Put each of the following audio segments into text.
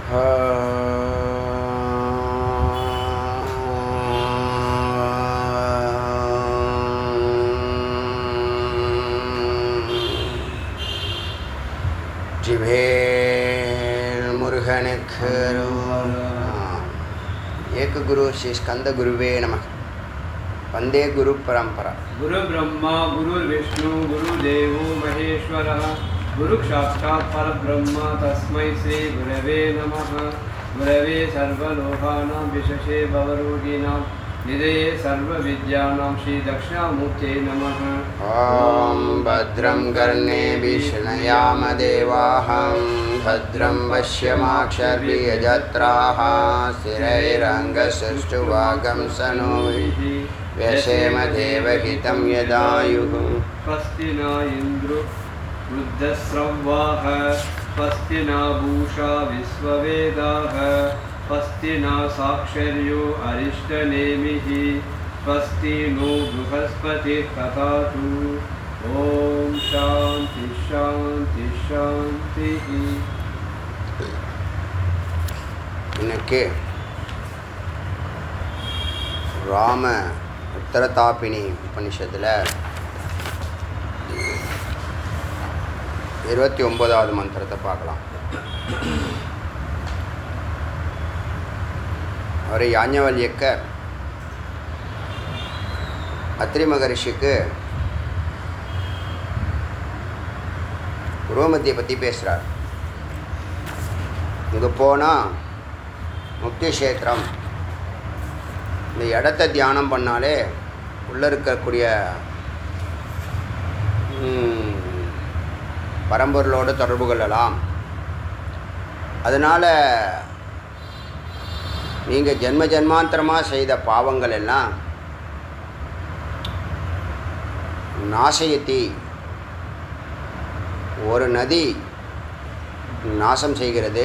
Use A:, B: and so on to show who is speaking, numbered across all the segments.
A: ஜிவேல் முருகனுக்கு ஏக குரு ஸ்ரீ ஸ்கந்த குருவே நம வந்தே குரு பரம்பரா
B: गुरुब्रह्मा गुरुर्विष्णु गुरुदेवो महेश्वरः गुरुसाक्षात् परब्रह्म तस्मै श्रीगुरवे नमः गुरवे सर्वलोकानां विशेषे भवरोगिणां निधये सर्वविद्यानां श्रीदक्षिणामूर्ते नमः
A: ॐ भद्रं कर्णेभिः शृणयाम देवाः भद्रं पश्यमाक्षर्यजत्राः स्थिरैरङ्गसृष्टुभागं सनोभिः व्यसेम देवहितं यदायुः
B: स्वस्ति न इन्द्रो वृद्धस्रवाः स्वस्ति न भूषा विश्ववेदाः स्वस्ति न साक्षर्यो अरिष्टनेमिः स्वस्ति नो बृहस्पतिः तथातु ॐ शान्ति शान्ति शान्तिः
A: இன்னைக்கு ராம உத்தரதாபினி உபனிஷத்தில் இருபத்தி ஒன்பதாவது மந்திரத்தை பார்க்கலாம் அவர் யாஞவல்யக்கர் அத்ரி மகரிஷிக்கு உருவமத்தியை பற்றி பேசுகிறார் இங்கே போனால் முக்தி கஷேத்திரம் இந்த இடத்த தியானம் பண்ணாலே உள்ளே இருக்கக்கூடிய ம், பரம்பொருளோடு தொடர்பு கொள்ளலாம் அதனால் நீங்கள் ஜென்ம ஜென்மாந்தரமாக செய்த பாவங்கள் எல்லாம் நாசயத்தி ஒரு நதி நாசம் செய்கிறது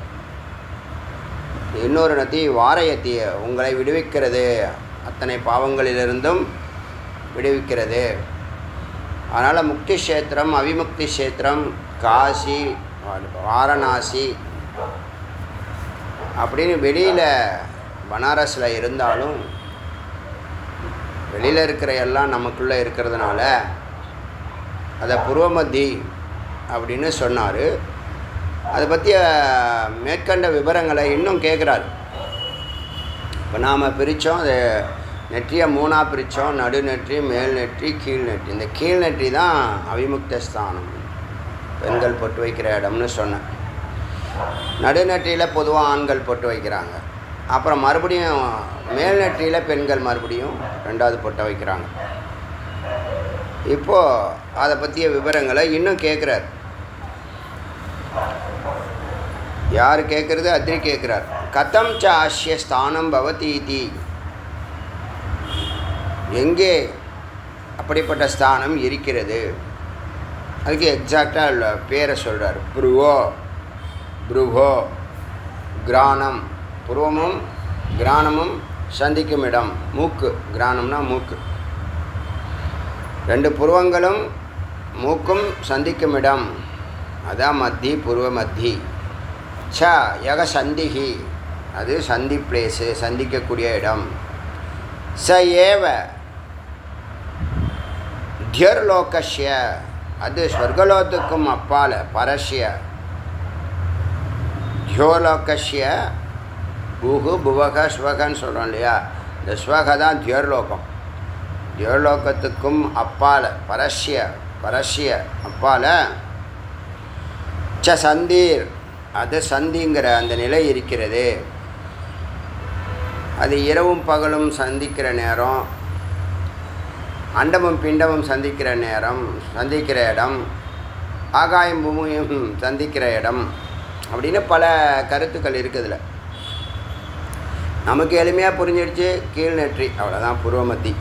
A: இன்னொரு நதி வாரயத்தி உங்களை விடுவிக்கிறது அத்தனை பாவங்களிலிருந்தும் விடுவிக்கிறது அதனால் முக்தி கஷேத்திரம் அவிமுக்தி கஷேத்திரம் காசி வாரணாசி அப்படின்னு வெளியில் பனாரஸில் இருந்தாலும் வெளியில் இருக்கிற எல்லாம் நமக்குள்ளே இருக்கிறதுனால அதை புருவமத்தி அப்படின்னு சொன்னார் அதை பற்றிய மேற்கண்ட விவரங்களை இன்னும் கேட்குறாரு இப்போ நாம் பிரித்தோம் அது நெற்றியை மூணாக பிரித்தோம் நடுநெற்றி மேல் நெற்றி கீழ் நெற்றி இந்த கீழ் நெற்றி தான் அவிமுக்த ஸ்தானம் பெண்கள் பொட்டு வைக்கிற இடம்னு சொன்னேன் நடுநெற்றியில் பொதுவாக ஆண்கள் பொட்டு வைக்கிறாங்க அப்புறம் மறுபடியும் மேல் நெற்றியில் பெண்கள் மறுபடியும் ரெண்டாவது பொட்டை வைக்கிறாங்க இப்போது அதை பற்றிய விவரங்களை இன்னும் கேட்குறாரு யார் கேட்குறது அத்ரி கேட்குறார் கதம் ச ஆசிய ஸ்தானம் பவதி இதி எங்கே அப்படிப்பட்ட ஸ்தானம் இருக்கிறது அதுக்கு எக்ஸாக்டாக பேரை சொல்கிறார் புருவோ புருவோ கிரானம் புருவமும் கிரானமும் சந்திக்கும் இடம் மூக்கு கிரானம்னா மூக்கு ரெண்டு புருவங்களும் மூக்கும் சந்திக்கும் இடம் அதான் மத்தி புருவ மத்தி ச யக சந்திகி அது சந்தி பிளேஸு சந்திக்கக்கூடிய இடம் ச ஏவ தியர்லோகஷ்ய அது ஸ்வர்கலோகத்துக்கும் அப்பால் பரஷ்ய தியோலோகஷ்ய புகு புவக ஸ்வகன்னு சொல்கிறோம் இல்லையா இந்த ஸ்வக தான் தியோர்லோகம் தியோலோகத்துக்கும் அப்பால் பரஷ்ய பரஷ்ய அப்பால் ச சந்தீர் அது சந்திங்கிற அந்த நிலை இருக்கிறது அது இரவும் பகலும் சந்திக்கிற நேரம் அண்டமும் பிண்டமும் சந்திக்கிற நேரம் சந்திக்கிற இடம் ஆகாயம் பூமியும் சந்திக்கிற இடம் அப்படின்னு பல கருத்துக்கள் இருக்குதுல நமக்கு எளிமையாக புரிஞ்சிடுச்சு கீழ் நெற்றி அவ்வளோதான் பூர்வமத்தி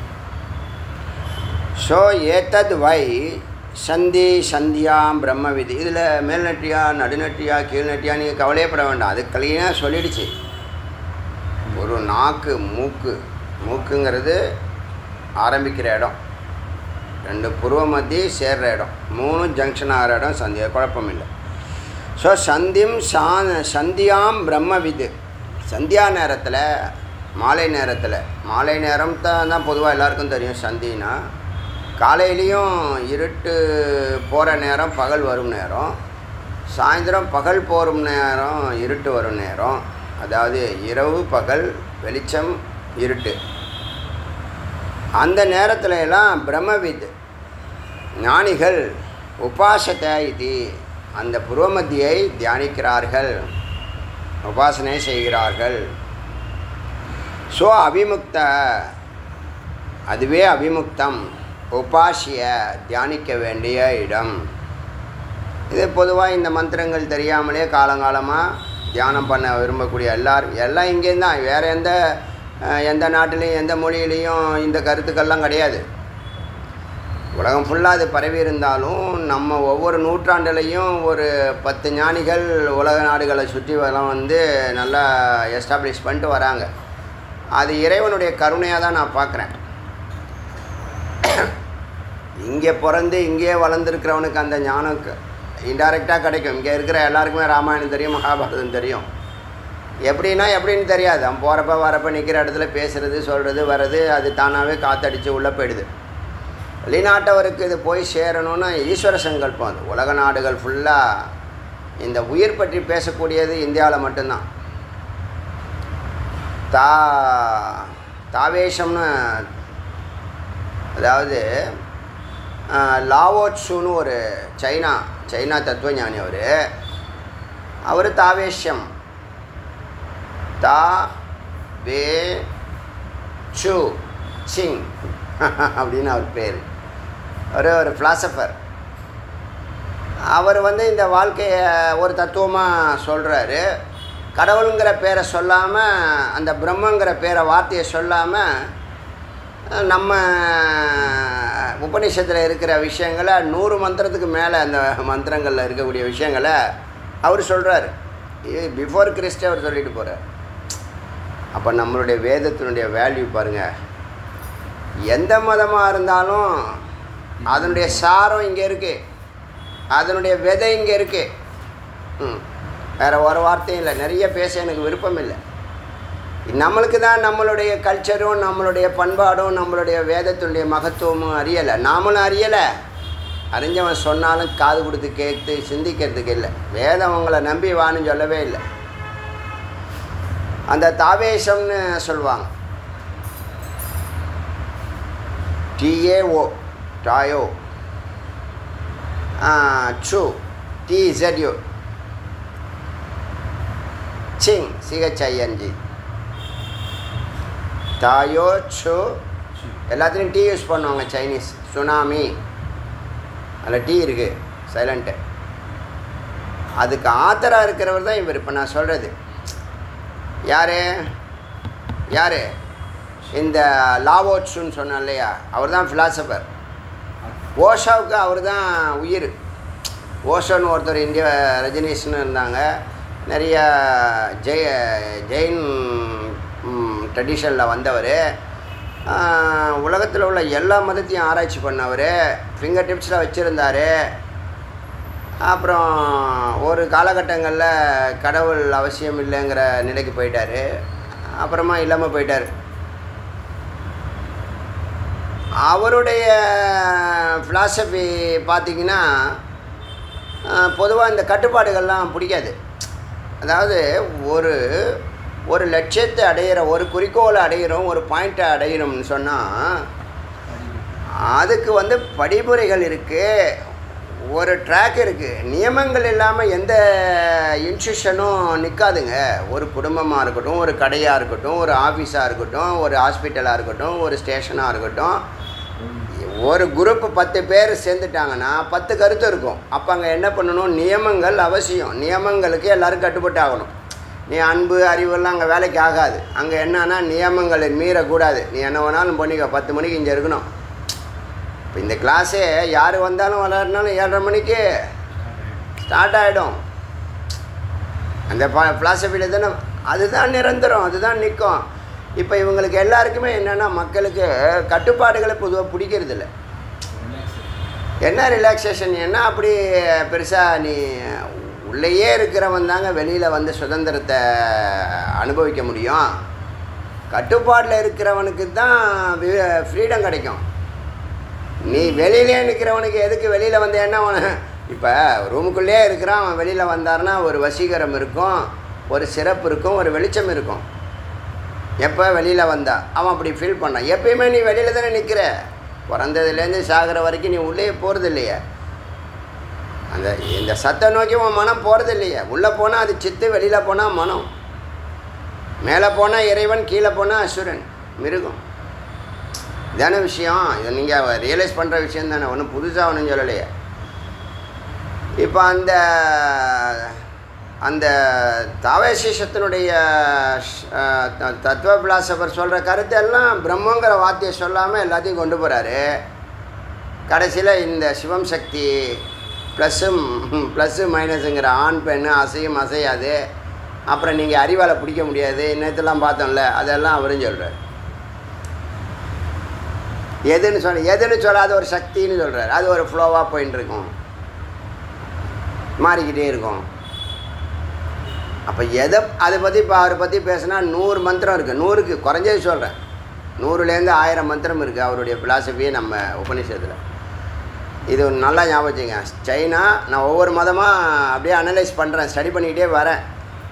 A: ஸோ ஏத்தத் வை சந்தி சந்தியாம் பிரம்ம விதி இதில் மேல் நெட்டியா நடுநெட்டியா கீழ் நெட்டியா நீங்கள் கவலையப்பட வேண்டாம் அது கிளீனாக சொல்லிடுச்சு ஒரு நாக்கு மூக்கு மூக்குங்கிறது ஆரம்பிக்கிற இடம் ரெண்டு புருவ மத்தி சேர்ற இடம் மூணு ஜங்ஷன் ஆகிற இடம் சந்தியா குழப்பம் இல்லை ஸோ சந்திம் சா சந்தியாம் பிரம்மவிது சந்தியா நேரத்தில் மாலை நேரத்தில் மாலை நேரம் தான் தான் பொதுவாக எல்லாருக்கும் தெரியும் சந்தினா காலையிலையும் இருட்டு போகிற நேரம் பகல் வரும் நேரம் சாயந்தரம் பகல் போகும் நேரம் இருட்டு வரும் நேரம் அதாவது இரவு பகல் வெளிச்சம் இருட்டு அந்த நேரத்துல எல்லாம் பிரம்மவித் ஞானிகள் உபாசத்தை இது அந்த புருவமத்தியை தியானிக்கிறார்கள் உபாசனை செய்கிறார்கள் ஸோ அவிமுக்த அதுவே அவிமுக்தம் உபாசிய தியானிக்க வேண்டிய இடம் இது பொதுவாக இந்த மந்திரங்கள் தெரியாமலே காலங்காலமாக தியானம் பண்ண விரும்பக்கூடிய எல்லாரும் எல்லாம் இங்கேருந்து தான் வேறு எந்த அஹ், எந்த நாட்டிலையும் எந்த மொழியிலையும் இந்த கருத்துக்கள்லாம் கிடையாது உலகம் ஃபுல்லாக அது பரவி இருந்தாலும் நம்ம ஒவ்வொரு நூற்றாண்டுலையும் ஒரு பத்து ஞானிகள் உலக நாடுகளை சுற்றி வரம் வந்து நல்லா எஸ்டாப்ளிஷ் பண்ணிட்டு வராங்க அது இறைவனுடைய கருணையாக தான் நான் பார்க்குறேன் இங்கே பிறந்து இங்கேயே வளர்ந்துருக்கிறவனுக்கு அந்த ஞானம் இன்டைரக்டாக கிடைக்கும் இங்கே இருக்கிற எல்லாருக்குமே ராமாயணம் தெரியும் மகாபாரதம் தெரியும் எப்படின்னா எப்படின்னு தெரியாது அவன் போகிறப்ப வரப்ப நிற்கிற இடத்துல பேசுகிறது சொல்கிறது வர்றது அது தானாகவே காத்தடிச்சு உள்ளே போயிடுது வெளிநாட்டவருக்கு இது போய் சேரணும்னா ஈஸ்வர சங்கல்பம் அது உலக நாடுகள் ஃபுல்லாக இந்த உயிர் பற்றி பேசக்கூடியது இந்தியாவில் மட்டும்தான் தா தாவேஷம்னு அதாவது லாவோட்ஸுன்னு ஒரு சைனா சைனா தத்துவஞானி அவர் அவர் தாவேஷ்யம் தா வே சு சிங் அப்படின்னு அவர் பேர் ஒரு ஒரு ஃபிலாசபர் அவர் வந்து இந்த வாழ்க்கையை ஒரு தத்துவமாக சொல்கிறாரு கடவுளுங்கிற பேரை சொல்லாமல் அந்த பிரம்மங்கிற பேரை வார்த்தையை சொல்லாமல் நம்ம உபநிஷத்தில் இருக்கிற விஷயங்களை நூறு மந்திரத்துக்கு மேலே அந்த மந்திரங்களில் இருக்கக்கூடிய விஷயங்களை அவர் சொல்கிறாரு இது பிஃபோர் கிறிஸ்டே அவர் சொல்லிட்டு போகிறார் அப்போ நம்மளுடைய வேதத்தினுடைய வேல்யூ பாருங்கள் எந்த மதமாக இருந்தாலும் அதனுடைய சாரம் இங்கே இருக்குது அதனுடைய விதை இங்கே இருக்குது ம் வேறு ஒரு வார்த்தையும் இல்லை நிறைய பேச எனக்கு விருப்பம் இல்லை நம்மளுக்கு தான் நம்மளுடைய கல்ச்சரும் நம்மளுடைய பண்பாடும் நம்மளுடைய வேதத்தினுடைய மகத்துவமும் அறியலை நாமளும் அறியலை அறிஞ்சவன் சொன்னாலும் காது கொடுத்து கேட்டு சிந்திக்கிறதுக்கு இல்லை வேதம் உங்களை நம்பி வான்னு சொல்லவே இல்லை அந்த தாவேஷம்னு சொல்லுவாங்க டிஏஓ டாயோ சு டிஇசட்யூ சிங் சிஹெச்ஐஎன்ஜி தாயோ சு எல்லாத்துலேயும் டீ யூஸ் பண்ணுவாங்க சைனீஸ் சுனாமி அதில் டீ இருக்குது சைலண்ட்டு அதுக்கு ஆத்தராக இருக்கிறவர் தான் இவர் இப்போ நான் சொல்கிறது யார் யார் இந்த லாவோட்ஸுன்னு சொன்னேன் இல்லையா அவர் தான் ஃபிலாசபர் ஓஷாவுக்கு அவர் தான் உயிர் ஓஷோன்னு ஒருத்தர் இந்திய ரஜினிஷ்னு இருந்தாங்க நிறைய ஜெய ஜெயின் ட்ரெடிஷனில் வந்தவர் உலகத்தில் உள்ள எல்லா மதத்தையும் ஆராய்ச்சி பண்ணவர் ஃபிங்கர் டிப்ஸில் வச்சுருந்தார் அப்புறம் ஒரு காலகட்டங்களில் கடவுள் அவசியம் இல்லைங்கிற நிலைக்கு போயிட்டார் அப்புறமா இல்லாமல் போயிட்டார் அவருடைய ஃபிலாசபி பார்த்திங்கன்னா பொதுவாக இந்த கட்டுப்பாடுகள்லாம் பிடிக்காது அதாவது ஒரு ஒரு லட்சியத்தை அடையிற ஒரு குறிக்கோளை அடையிறோம் ஒரு பாயிண்ட்டை அடையிறோம்னு சொன்னால் அதுக்கு வந்து படிமுறைகள் இருக்குது ஒரு ட்ராக் இருக்குது நியமங்கள் இல்லாமல் எந்த இன்ஸ்டியூஷனும் நிற்காதுங்க ஒரு குடும்பமாக இருக்கட்டும் ஒரு கடையாக இருக்கட்டும் ஒரு ஆஃபீஸாக இருக்கட்டும் ஒரு ஹாஸ்பிட்டலாக இருக்கட்டும் ஒரு ஸ்டேஷனாக இருக்கட்டும் ஒரு குரூப் பத்து பேர் சேர்ந்துட்டாங்கன்னா பத்து கருத்து இருக்கும் அப்போ அங்கே என்ன பண்ணணும் நியமங்கள் அவசியம் நியமங்களுக்கு எல்லோரும் கட்டுப்பட்டு ஆகணும் நீ அன்பு அறிவெல்லாம் அங்கே வேலைக்கு ஆகாது அங்கே என்னன்னா நியமங்களை மீறக்கூடாது நீ என்ன வேணாலும் பண்ணிக்கோ பத்து மணிக்கு இங்கே இருக்கணும் இப்போ இந்த கிளாஸே யார் வந்தாலும் விளாட்னாலும் ஏழரை மணிக்கு ஸ்டார்ட் ஆகிடும் அந்த ப ஃபிலாசபியில் தானே அதுதான் நிரந்தரம் அதுதான் நிற்கும் இப்போ இவங்களுக்கு எல்லாருக்குமே என்னென்னா மக்களுக்கு கட்டுப்பாடுகளை பொதுவாக பிடிக்கிறது இல்லை என்ன ரிலாக்ஸேஷன் என்ன அப்படி பெருசாக நீ உள்ளேயே இருக்கிறவன் தாங்க வெளியில் வந்து சுதந்திரத்தை அனுபவிக்க முடியும் கட்டுப்பாட்டில் இருக்கிறவனுக்கு தான் ஃப்ரீடம் கிடைக்கும் நீ வெளியிலே நிற்கிறவனுக்கு எதுக்கு வெளியில் வந்தேன்னா அவன் இப்போ ரூமுக்குள்ளேயே இருக்கிறான் அவன் வெளியில் வந்தாருன்னா ஒரு வசீகரம் இருக்கும் ஒரு சிறப்பு இருக்கும் ஒரு வெளிச்சம் இருக்கும் எப்போ வெளியில் வந்தா அவன் அப்படி ஃபீல் பண்ணான் எப்பயுமே நீ வெளியில் தானே நிற்கிற பிறந்ததுலேருந்து சாகிற வரைக்கும் நீ உள்ளே போகிறது இல்லையே அந்த இந்த சத்தை நோக்கி உன் மனம் போகிறது இல்லையே உள்ளே போனால் அது சித்து வெளியில் போனால் மனம் மேலே போனால் இறைவன் கீழே போனால் அசுரன் மிருகம் இதான விஷயம் இதை நீங்கள் ரியலைஸ் பண்ணுற விஷயம் தானே ஒன்றும் புதுசாக ஒன்றும் சொல்லலையே இப்போ அந்த அந்த தாவேசேஷத்தினுடைய தத்துவ பிலாசபர் சொல்கிற கருத்து எல்லாம் பிரம்மங்கிற வார்த்தையை சொல்லாமல் எல்லாத்தையும் கொண்டு போகிறாரு கடைசியில் இந்த சிவம் சக்தி ப்ளஸ்ஸும் ப்ளஸ்ஸு மைனஸுங்கிற ஆண் பெண் அசையும் அசையாது அப்புறம் நீங்கள் அறிவால் பிடிக்க முடியாது நேற்றுலாம் பார்த்தோம்ல அதெல்லாம் அவரும் சொல்கிறார் எதுன்னு சொல்ல எதுன்னு சொல்லாத ஒரு சக்தின்னு சொல்கிறார் அது ஒரு ஃப்ளோவாக போயின்னு இருக்கும் மாறிக்கிட்டே இருக்கும் அப்போ எதை அதை பற்றி இப்போ அவரை பற்றி பேசுனா நூறு மந்திரம் இருக்குது நூறுக்கு குறைஞ்சது சொல்கிறேன் நூறுலேருந்து ஆயிரம் மந்திரம் இருக்குது அவருடைய பிலாசபியே நம்ம உபநிஷத்தில் இது ஒரு நல்லா ஞாபகம் வச்சுங்க சைனா நான் ஒவ்வொரு மதமாக அப்படியே அனலைஸ் பண்ணுறேன் ஸ்டடி பண்ணிக்கிட்டே வரேன்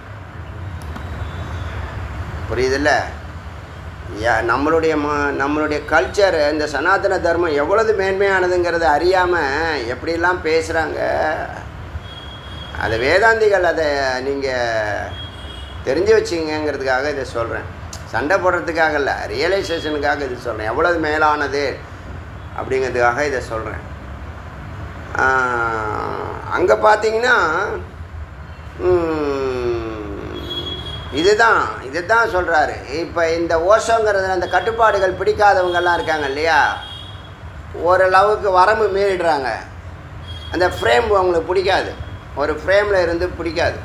A: புரியுதில்ல யா- நம்மளுடைய ம நம்மளுடைய கல்ச்சர் இந்த சனாதன தர்மம் எவ்வளவு மேன்மையானதுங்கிறத அறியாமல் எப்படிலாம் பேசுகிறாங்க அது வேதாந்திகள் அதை நீங்கள் தெரிஞ்சு வச்சுங்கங்கிறதுக்காக இதை சொல்கிறேன் சண்டை போடுறதுக்காக இல்லை ரியலைசேஷனுக்காக இது சொல்கிறேன் எவ்வளவு மேலானது அப்படிங்கிறதுக்காக இதை சொல்கிறேன் அங்கே பார்த்தீங்கன்னா ம், இதுதான் இதுதான் சொல்கிறாரு இப்போ இந்த ஓஷோங்கிறது அந்த கட்டுப்பாடுகள் பிடிக்காதவங்கெல்லாம் இருக்காங்க இல்லையா ஓரளவுக்கு வரம்பு மீறிடுறாங்க அந்த ஃப்ரேம் அவங்களுக்கு பிடிக்காது ஒரு ஃப்ரேமில் இருந்து பிடிக்காது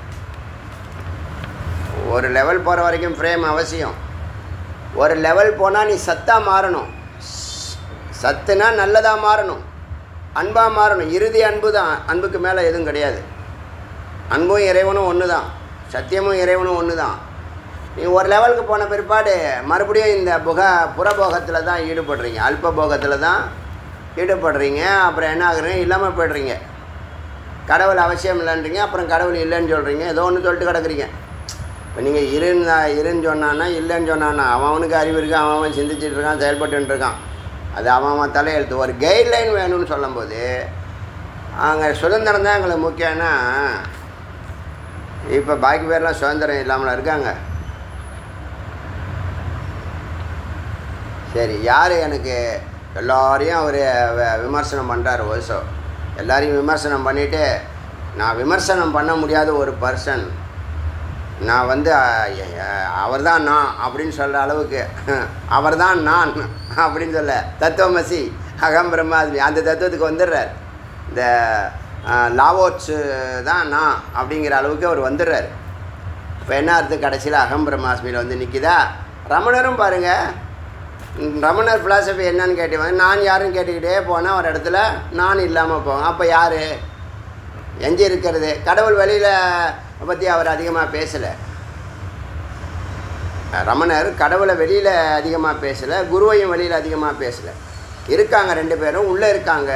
A: ஒரு லெவல் போகிற வரைக்கும் ஃப்ரேம் அவசியம் ஒரு லெவல் போனால் நீ சத்தாக மாறணும் சத்துனா நல்லதாக மாறணும் அன்பாக மாறணும் இறுதி அன்பு தான் அன்புக்கு மேலே எதுவும் கிடையாது அன்பும் இறைவனும் ஒன்று தான் சத்தியமும் இறைவனும் ஒன்று தான் நீ ஒரு லெவலுக்கு போன பிற்பாடு மறுபடியும் இந்த புக புறபோகத்தில் தான் ஈடுபடுறீங்க அல்ப போகத்தில் தான் ஈடுபடுறீங்க அப்புறம் என்ன ஆகுறீங்க இல்லாமல் போய்டுறீங்க கடவுள் அவசியம் இல்லைன்றீங்க அப்புறம் கடவுள் இல்லைன்னு சொல்கிறீங்க ஏதோ ஒன்று சொல்லிட்டு கிடக்குறீங்க இப்போ நீங்கள் இருன்னு இருன்னு சொன்னான்னா இல்லைன்னு சொன்னான்னா அவன் அவனுக்கு அறிவு இருக்கு அவன் அவன் சிந்திச்சிட்டு இருக்கான் செயல்பட்டுன்னு இருக்கான் அது அவன் அவன் தலையெழுத்து ஒரு கைட்லைன் வேணும்னு சொல்லும்போது அங்கே சுதந்திரம் தான் எங்களுக்கு முக்கியம்னா இப்போ பாக்கி பேர்லாம் சுதந்திரம் இல்லாமல் இருக்காங்க சரி யார் எனக்கு எல்லாரையும் அவர் விமர்சனம் பண்ணுறாரு ஓசோ எல்லாரையும் விமர்சனம் பண்ணிவிட்டு நான் விமர்சனம் பண்ண முடியாத ஒரு பர்சன் நான் வந்து அவர் தான் நான் அப்படின்னு சொல்கிற அளவுக்கு அவர் தான் நான் அப்படின்னு சொல்ல தத்துவமசி அகம் பிரம்மாஸ்மி அந்த தத்துவத்துக்கு வந்துடுறார் இந்த லாவோட்ஸு தான் நான் அப்படிங்கிற அளவுக்கு அவர் வந்துடுறார் இப்போ என்ன அர்த்தம் கடைசியில் அகம் பிரம்மாஸ்மியில் வந்து நிற்கிதா ரமணரும் பாருங்கள் ரமணர் ஃபிலாசபி என்னன்னு கேட்டுவாங்க நான் யாருன்னு கேட்டுக்கிட்டே போனால் ஒரு இடத்துல நான் இல்லாமல் போவேன் அப்போ யார் எஞ்சி இருக்கிறது கடவுள் வெளியில் பற்றி அவர் அதிகமாக பேசலை ரமணர் கடவுளை வெளியில் அதிகமாக பேசலை குருவையும் வெளியில் அதிகமாக பேசலை இருக்காங்க ரெண்டு பேரும் உள்ளே இருக்காங்க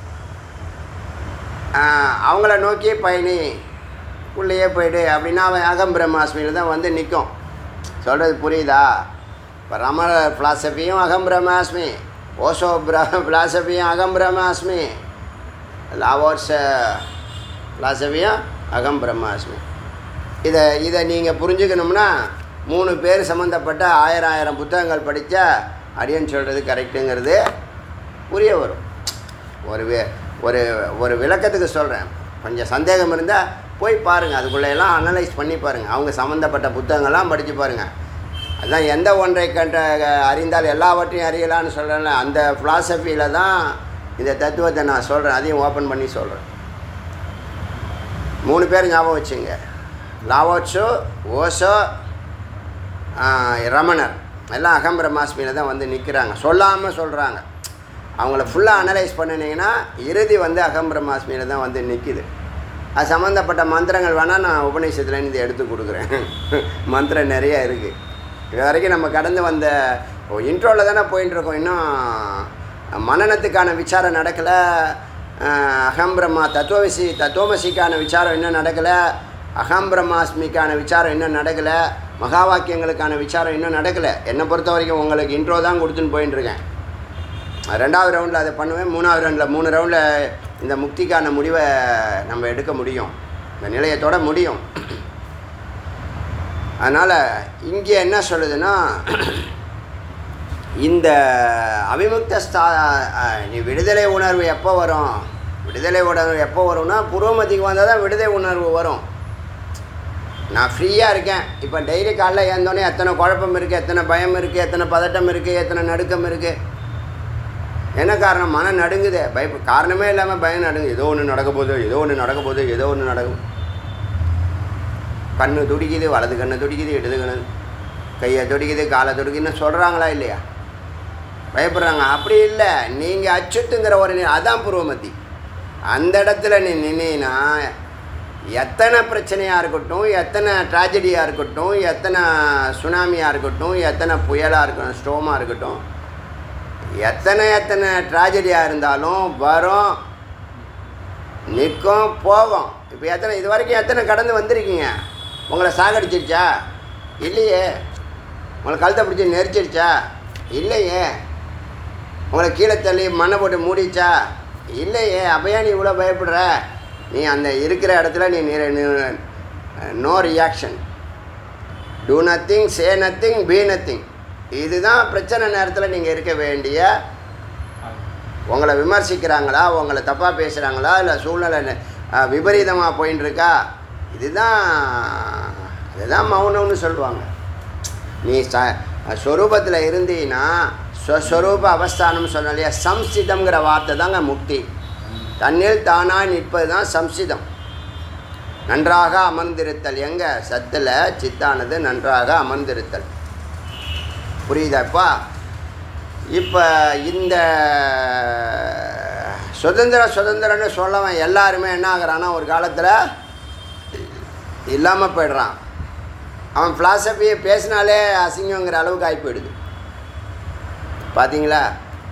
A: ஆஹ் அவங்கள நோக்கியே பயணி உள்ளேயே போயிடு அப்படின்னா அவன் அகம் பிரம்மாஸ்மியில் தான் வந்து நிற்கும் சொல்கிறது புரியுதா இப்போ ரமணர் ஃபிலாசபியும் அகம் பிரம்மாஸ்மி ஓசோ பிர ஃபிலாசபியும் அகம் பிரம்மாஸ்மி லாவோர்ஸ் ஃபிலாசபியும் அகம் பிரம்மாஸ்மி இதை இதை நீங்கள் புரிஞ்சுக்கணும்னா மூணு பேர் சம்மந்தப்பட்ட ஆயிரம் ஆயிரம் புத்தகங்கள் படித்தா அடியன் சொல்கிறது கரெக்டுங்கிறது புரிய வரும் ஒரு வே- ஒரு ஒரு விளக்கத்துக்கு சொல்கிறேன் கொஞ்சம் சந்தேகம் இருந்தால் போய் பாருங்கள் அதுக்குள்ளே எல்லாம் அனலைஸ் பண்ணி பாருங்கள் அவங்க சம்மந்தப்பட்ட புத்தகங்கள்லாம் படித்து பாருங்கள் அதான் எந்த ஒன்றை கண்ட அறிந்தால் எல்லாவற்றையும் அறியலாம்னு சொல்கிறேன்ல அந்த ஃபிலாசபியில் தான் இந்த தத்துவத்தை நான் சொல்கிறேன் அதையும் ஓப்பன் பண்ணி சொல்கிறேன் மூணு பேர் ஞாபகம் வச்சுங்க லாவோட்ஸோ ஓசோ ஆஹ், ரமணர் எல்லாம் அகம் பிரம்மாஸ்மியில் தான் வந்து நிற்கிறாங்க சொல்லாமல் சொல்கிறாங்க அவங்கள ஃபுல்லாக அனலைஸ் பண்ணினீங்கன்னா இறுதி வந்து அகம் பிரம்மாஸ்மியில் தான் வந்து நிற்கிது அது சம்மந்தப்பட்ட மந்திரங்கள் வேணால் நான் உபநிஷத்துலேருந்து எடுத்து கொடுக்குறேன் மந்திரம் நிறைய இருக்குது இது வரைக்கும் நம்ம கடந்து வந்த இன்ட்ரோவில் தானே போயின்னு இருக்கோம் இன்னும் மனநத்துக்கான விசாரம் நடக்கலை அகம் பிரம்மா தத்துவவிசி தத்துவமசிக்கான விசாரம் இன்னும் நடக்கலை அகம் பிரம்மாஸ்மிக்கான விசாரம் இன்னும் நடக்கலை மகா வாக்கியங்களுக்கான விசாரம் இன்னும் நடக்கலை என்னை பொறுத்த வரைக்கும் உங்களுக்கு இன்ட்ரோ தான் கொடுத்துன்னு போயின்னு இருக்கேன் ரெண்டாவது ரவுண்டில் அதை பண்ணுவேன் மூணாவது ரவுண்டில் மூணு ரவுண்டில் இந்த முக்திக்கான முடிவை நம்ம எடுக்க முடியும் இந்த நிலையை தொட முடியும் அதனால் இங்கே என்ன சொல்லுதுன்னா இந்த அவிமுக்த ஸ்தா அஹ், நீ விடுதலை உணர்வு எப்போ வரும் விடுதலை உணர்வு எப்போ வரும்னா புருவமதிக்கு வந்தால் தான் விடுதலை உணர்வு வரும் நான் ஃப்ரீயாக இருக்கேன் இப்போ டெய்லி காலைல ஏந்தோடனே எத்தனை குழப்பம் இருக்குது எத்தனை பயம் இருக்குது எத்தனை பதட்டம் இருக்குது எத்தனை நடுக்கம் இருக்குது என்ன காரணம் மனம் நடுங்குதே பய காரணமே இல்லாமல் பயம் நடுங்குது ஏதோ ஒன்று நடக்க போகுது ஏதோ ஒன்று நடக்க போகுது ஏதோ ஒன்று நடக்கும் கண்ணு துடிக்குது வலது கண்ணு துடிக்குது இடது கண்ணு கையை துடிக்குது காலை துடிக்குதுன்னு சொல்கிறாங்களா இல்லையா பயப்படுறாங்க அப்படி இல்லை நீங்கள் அச்சுட்டுங்கிற ஒரு நி- அதான் பூர்வமதி அந்த இடத்துல நீ நின்னா எத்தனை பிரச்சனையாக இருக்கட்டும் எத்தனை ட்ராஜடியாக இருக்கட்டும் எத்தனை சுனாமியாக இருக்கட்டும் எத்தனை புயலாக இருக்கட்டும் ஸ்டோமாக இருக்கட்டும் எத்தனை எத்தனை ட்ராஜடியாக இருந்தாலும் வரும் நிற்கும் போகும் இப்போ எத்தனை இது வரைக்கும் எத்தனை கடந்து வந்திருக்கீங்க உங்களை சாகடிச்சிருச்சா இல்லையே உங்களை கழுத்தை பிடிச்சி நெரிச்சிருச்சா இல்லையே உங்களை கீழே தள்ளி மண்ணை போட்டு மூடிச்சா இல்லையே அப்போ நீ இவ்வளோ பயப்படுற நீ அந்த இருக்கிற இடத்துல நீ no reaction do nothing say nothing be nothing இதுதான் பிரச்சனை நேரத்தில் நீங்கள் இருக்க வேண்டிய உங்களை விமர்சிக்கிறாங்களா உங்களை தப்பாக பேசுகிறாங்களா இல்லை சூழ்நிலை விபரீதமாக போயின்னு இருக்கா இதுதான் இதுதான் மௌனம்னு சொல்லுவாங்க நீ ச ஸ்வரூபத்தில் இருந்தீன்னா ஸ்வஸ்வரூப அவஸ்தானம் சொன்ன இல்லையா சம்சிதம்ங்கிற வார்த்தை தாங்க முக்தி தன்னில் தானாய் நிற்பது தான் சம்சிதம் நன்றாக அமர்ந்திருத்தல் எங்க சத்தில் சித்தானது நன்றாக அமர்ந்திருத்தல் புரியுதாப்பா இப்போ இந்த சுதந்திர சுதந்திரன்னு சொல்லவன் எல்லாருமே என்ன ஆகுறான்னா ஒரு காலத்தில் இல்லாமல் போயிடுறான் அவன் ஃபிலாசபியை பேசினாலே அசிங்கங்கிற அளவுக்கு ஆகி போயிடுது பார்த்தீங்களா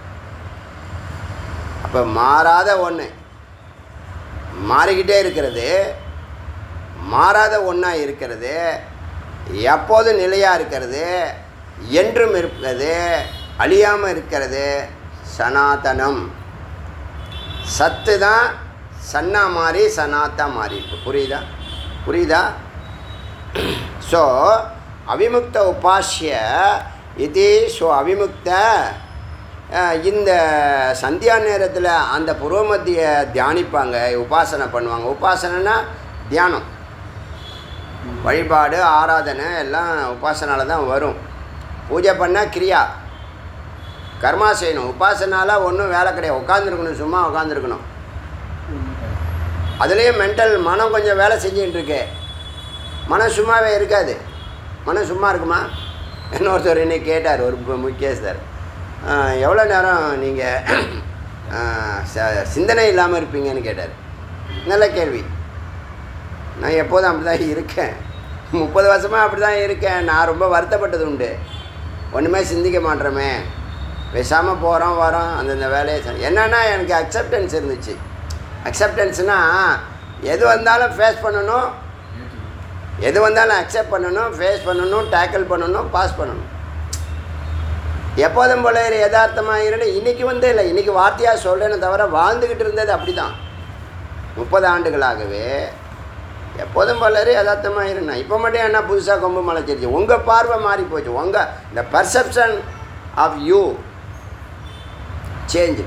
A: அப்போ மாறாத ஒன்று மாறிக்கிட்டே இருக்கிறது மாறாத ஒன்றா இருக்கிறது எப்போதும் நிலையாக இருக்கிறது என்றும் இருக்கிறது அழியாமல் இருக்கிறது சனாதனம் சத்து தான் சன்னா மாறி சனாத்தா மாறி இருக்கு புரியுதா புரியுதா ஸோ அவிமுக்த உபாசிய இது ஸோ அவிமுக்த அஹ், இந்த சந்தியா நேரத்தில் அந்த புரோமத்திய தியானிப்பாங்க உபாசனை பண்ணுவாங்க உபாசனைனா தியானம் வழிபாடு ஆராதனை எல்லாம் உபாசனால தான் வரும் பூஜை பண்ணால் கிரியா கர்மா செய்யணும் உபாசனால ஒன்றும் வேலை கிடையாது உட்காந்துருக்கணும் சும்மா உட்காந்துருக்கணும் அதுலேயும் மென்டல் மனம் கொஞ்சம் வேலை செஞ்சுட்டு இருக்கு மனம் சும்மாவே இருக்காது மனம் சும்மா இருக்குமா என்ன ஒருத்தர் இன்னைக்கு கேட்டார் ஒரு மு- முக்கியஸ்தர் "ஆஹ், எவ்வளோ நேரம் நீங்கள் சிந்தனை இல்லாமல் இருப்பீங்கன்னு கேட்டார் நல்ல கேள்வி நான் எப்போதும் அப்படி தான் இருக்கேன் முப்பது வருஷமாக அப்படி தான் இருக்கேன் நான் ரொம்ப வருத்தப்பட்டது உண்டு ஒன்றுமே சிந்திக்க மாட்டோமே பேசாமல் போகிறோம் வரோம் அந்தந்த வேலையை செய்- என்னன்னா எனக்கு அக்செப்டன்ஸ் இருந்துச்சு அக்செப்டன்ஸ்னால் எது வந்தாலும் ஃபேஸ் பண்ணணும் எது வந்தாலும் அக்செப்ட் பண்ணணும் ஃபேஸ் பண்ணணும் டேக்கிள் பண்ணணும் பாஸ் பண்ணணும் எப்போதும் போல இரு யதார்த்தமாக இருந்து இன்றைக்கி வந்து இல்லை இன்றைக்கி வார்த்தையாக சொல்கிறேன்னு தவிர வாழ்ந்துக்கிட்டு இருந்தது அப்படி தான் முப்பது ஆண்டுகளாகவே எப்போதும் போல இரு யதார்த்தமாக இருந்தேன் இப்போ மட்டும் என்ன புதுசாக கொம்பு முளைச்சிருச்சு உங்கள் பார்வை மாறி போச்சு உங்கள் இந்த பர்செப்ஷன் ஆஃப் யூ சேஞ்ச்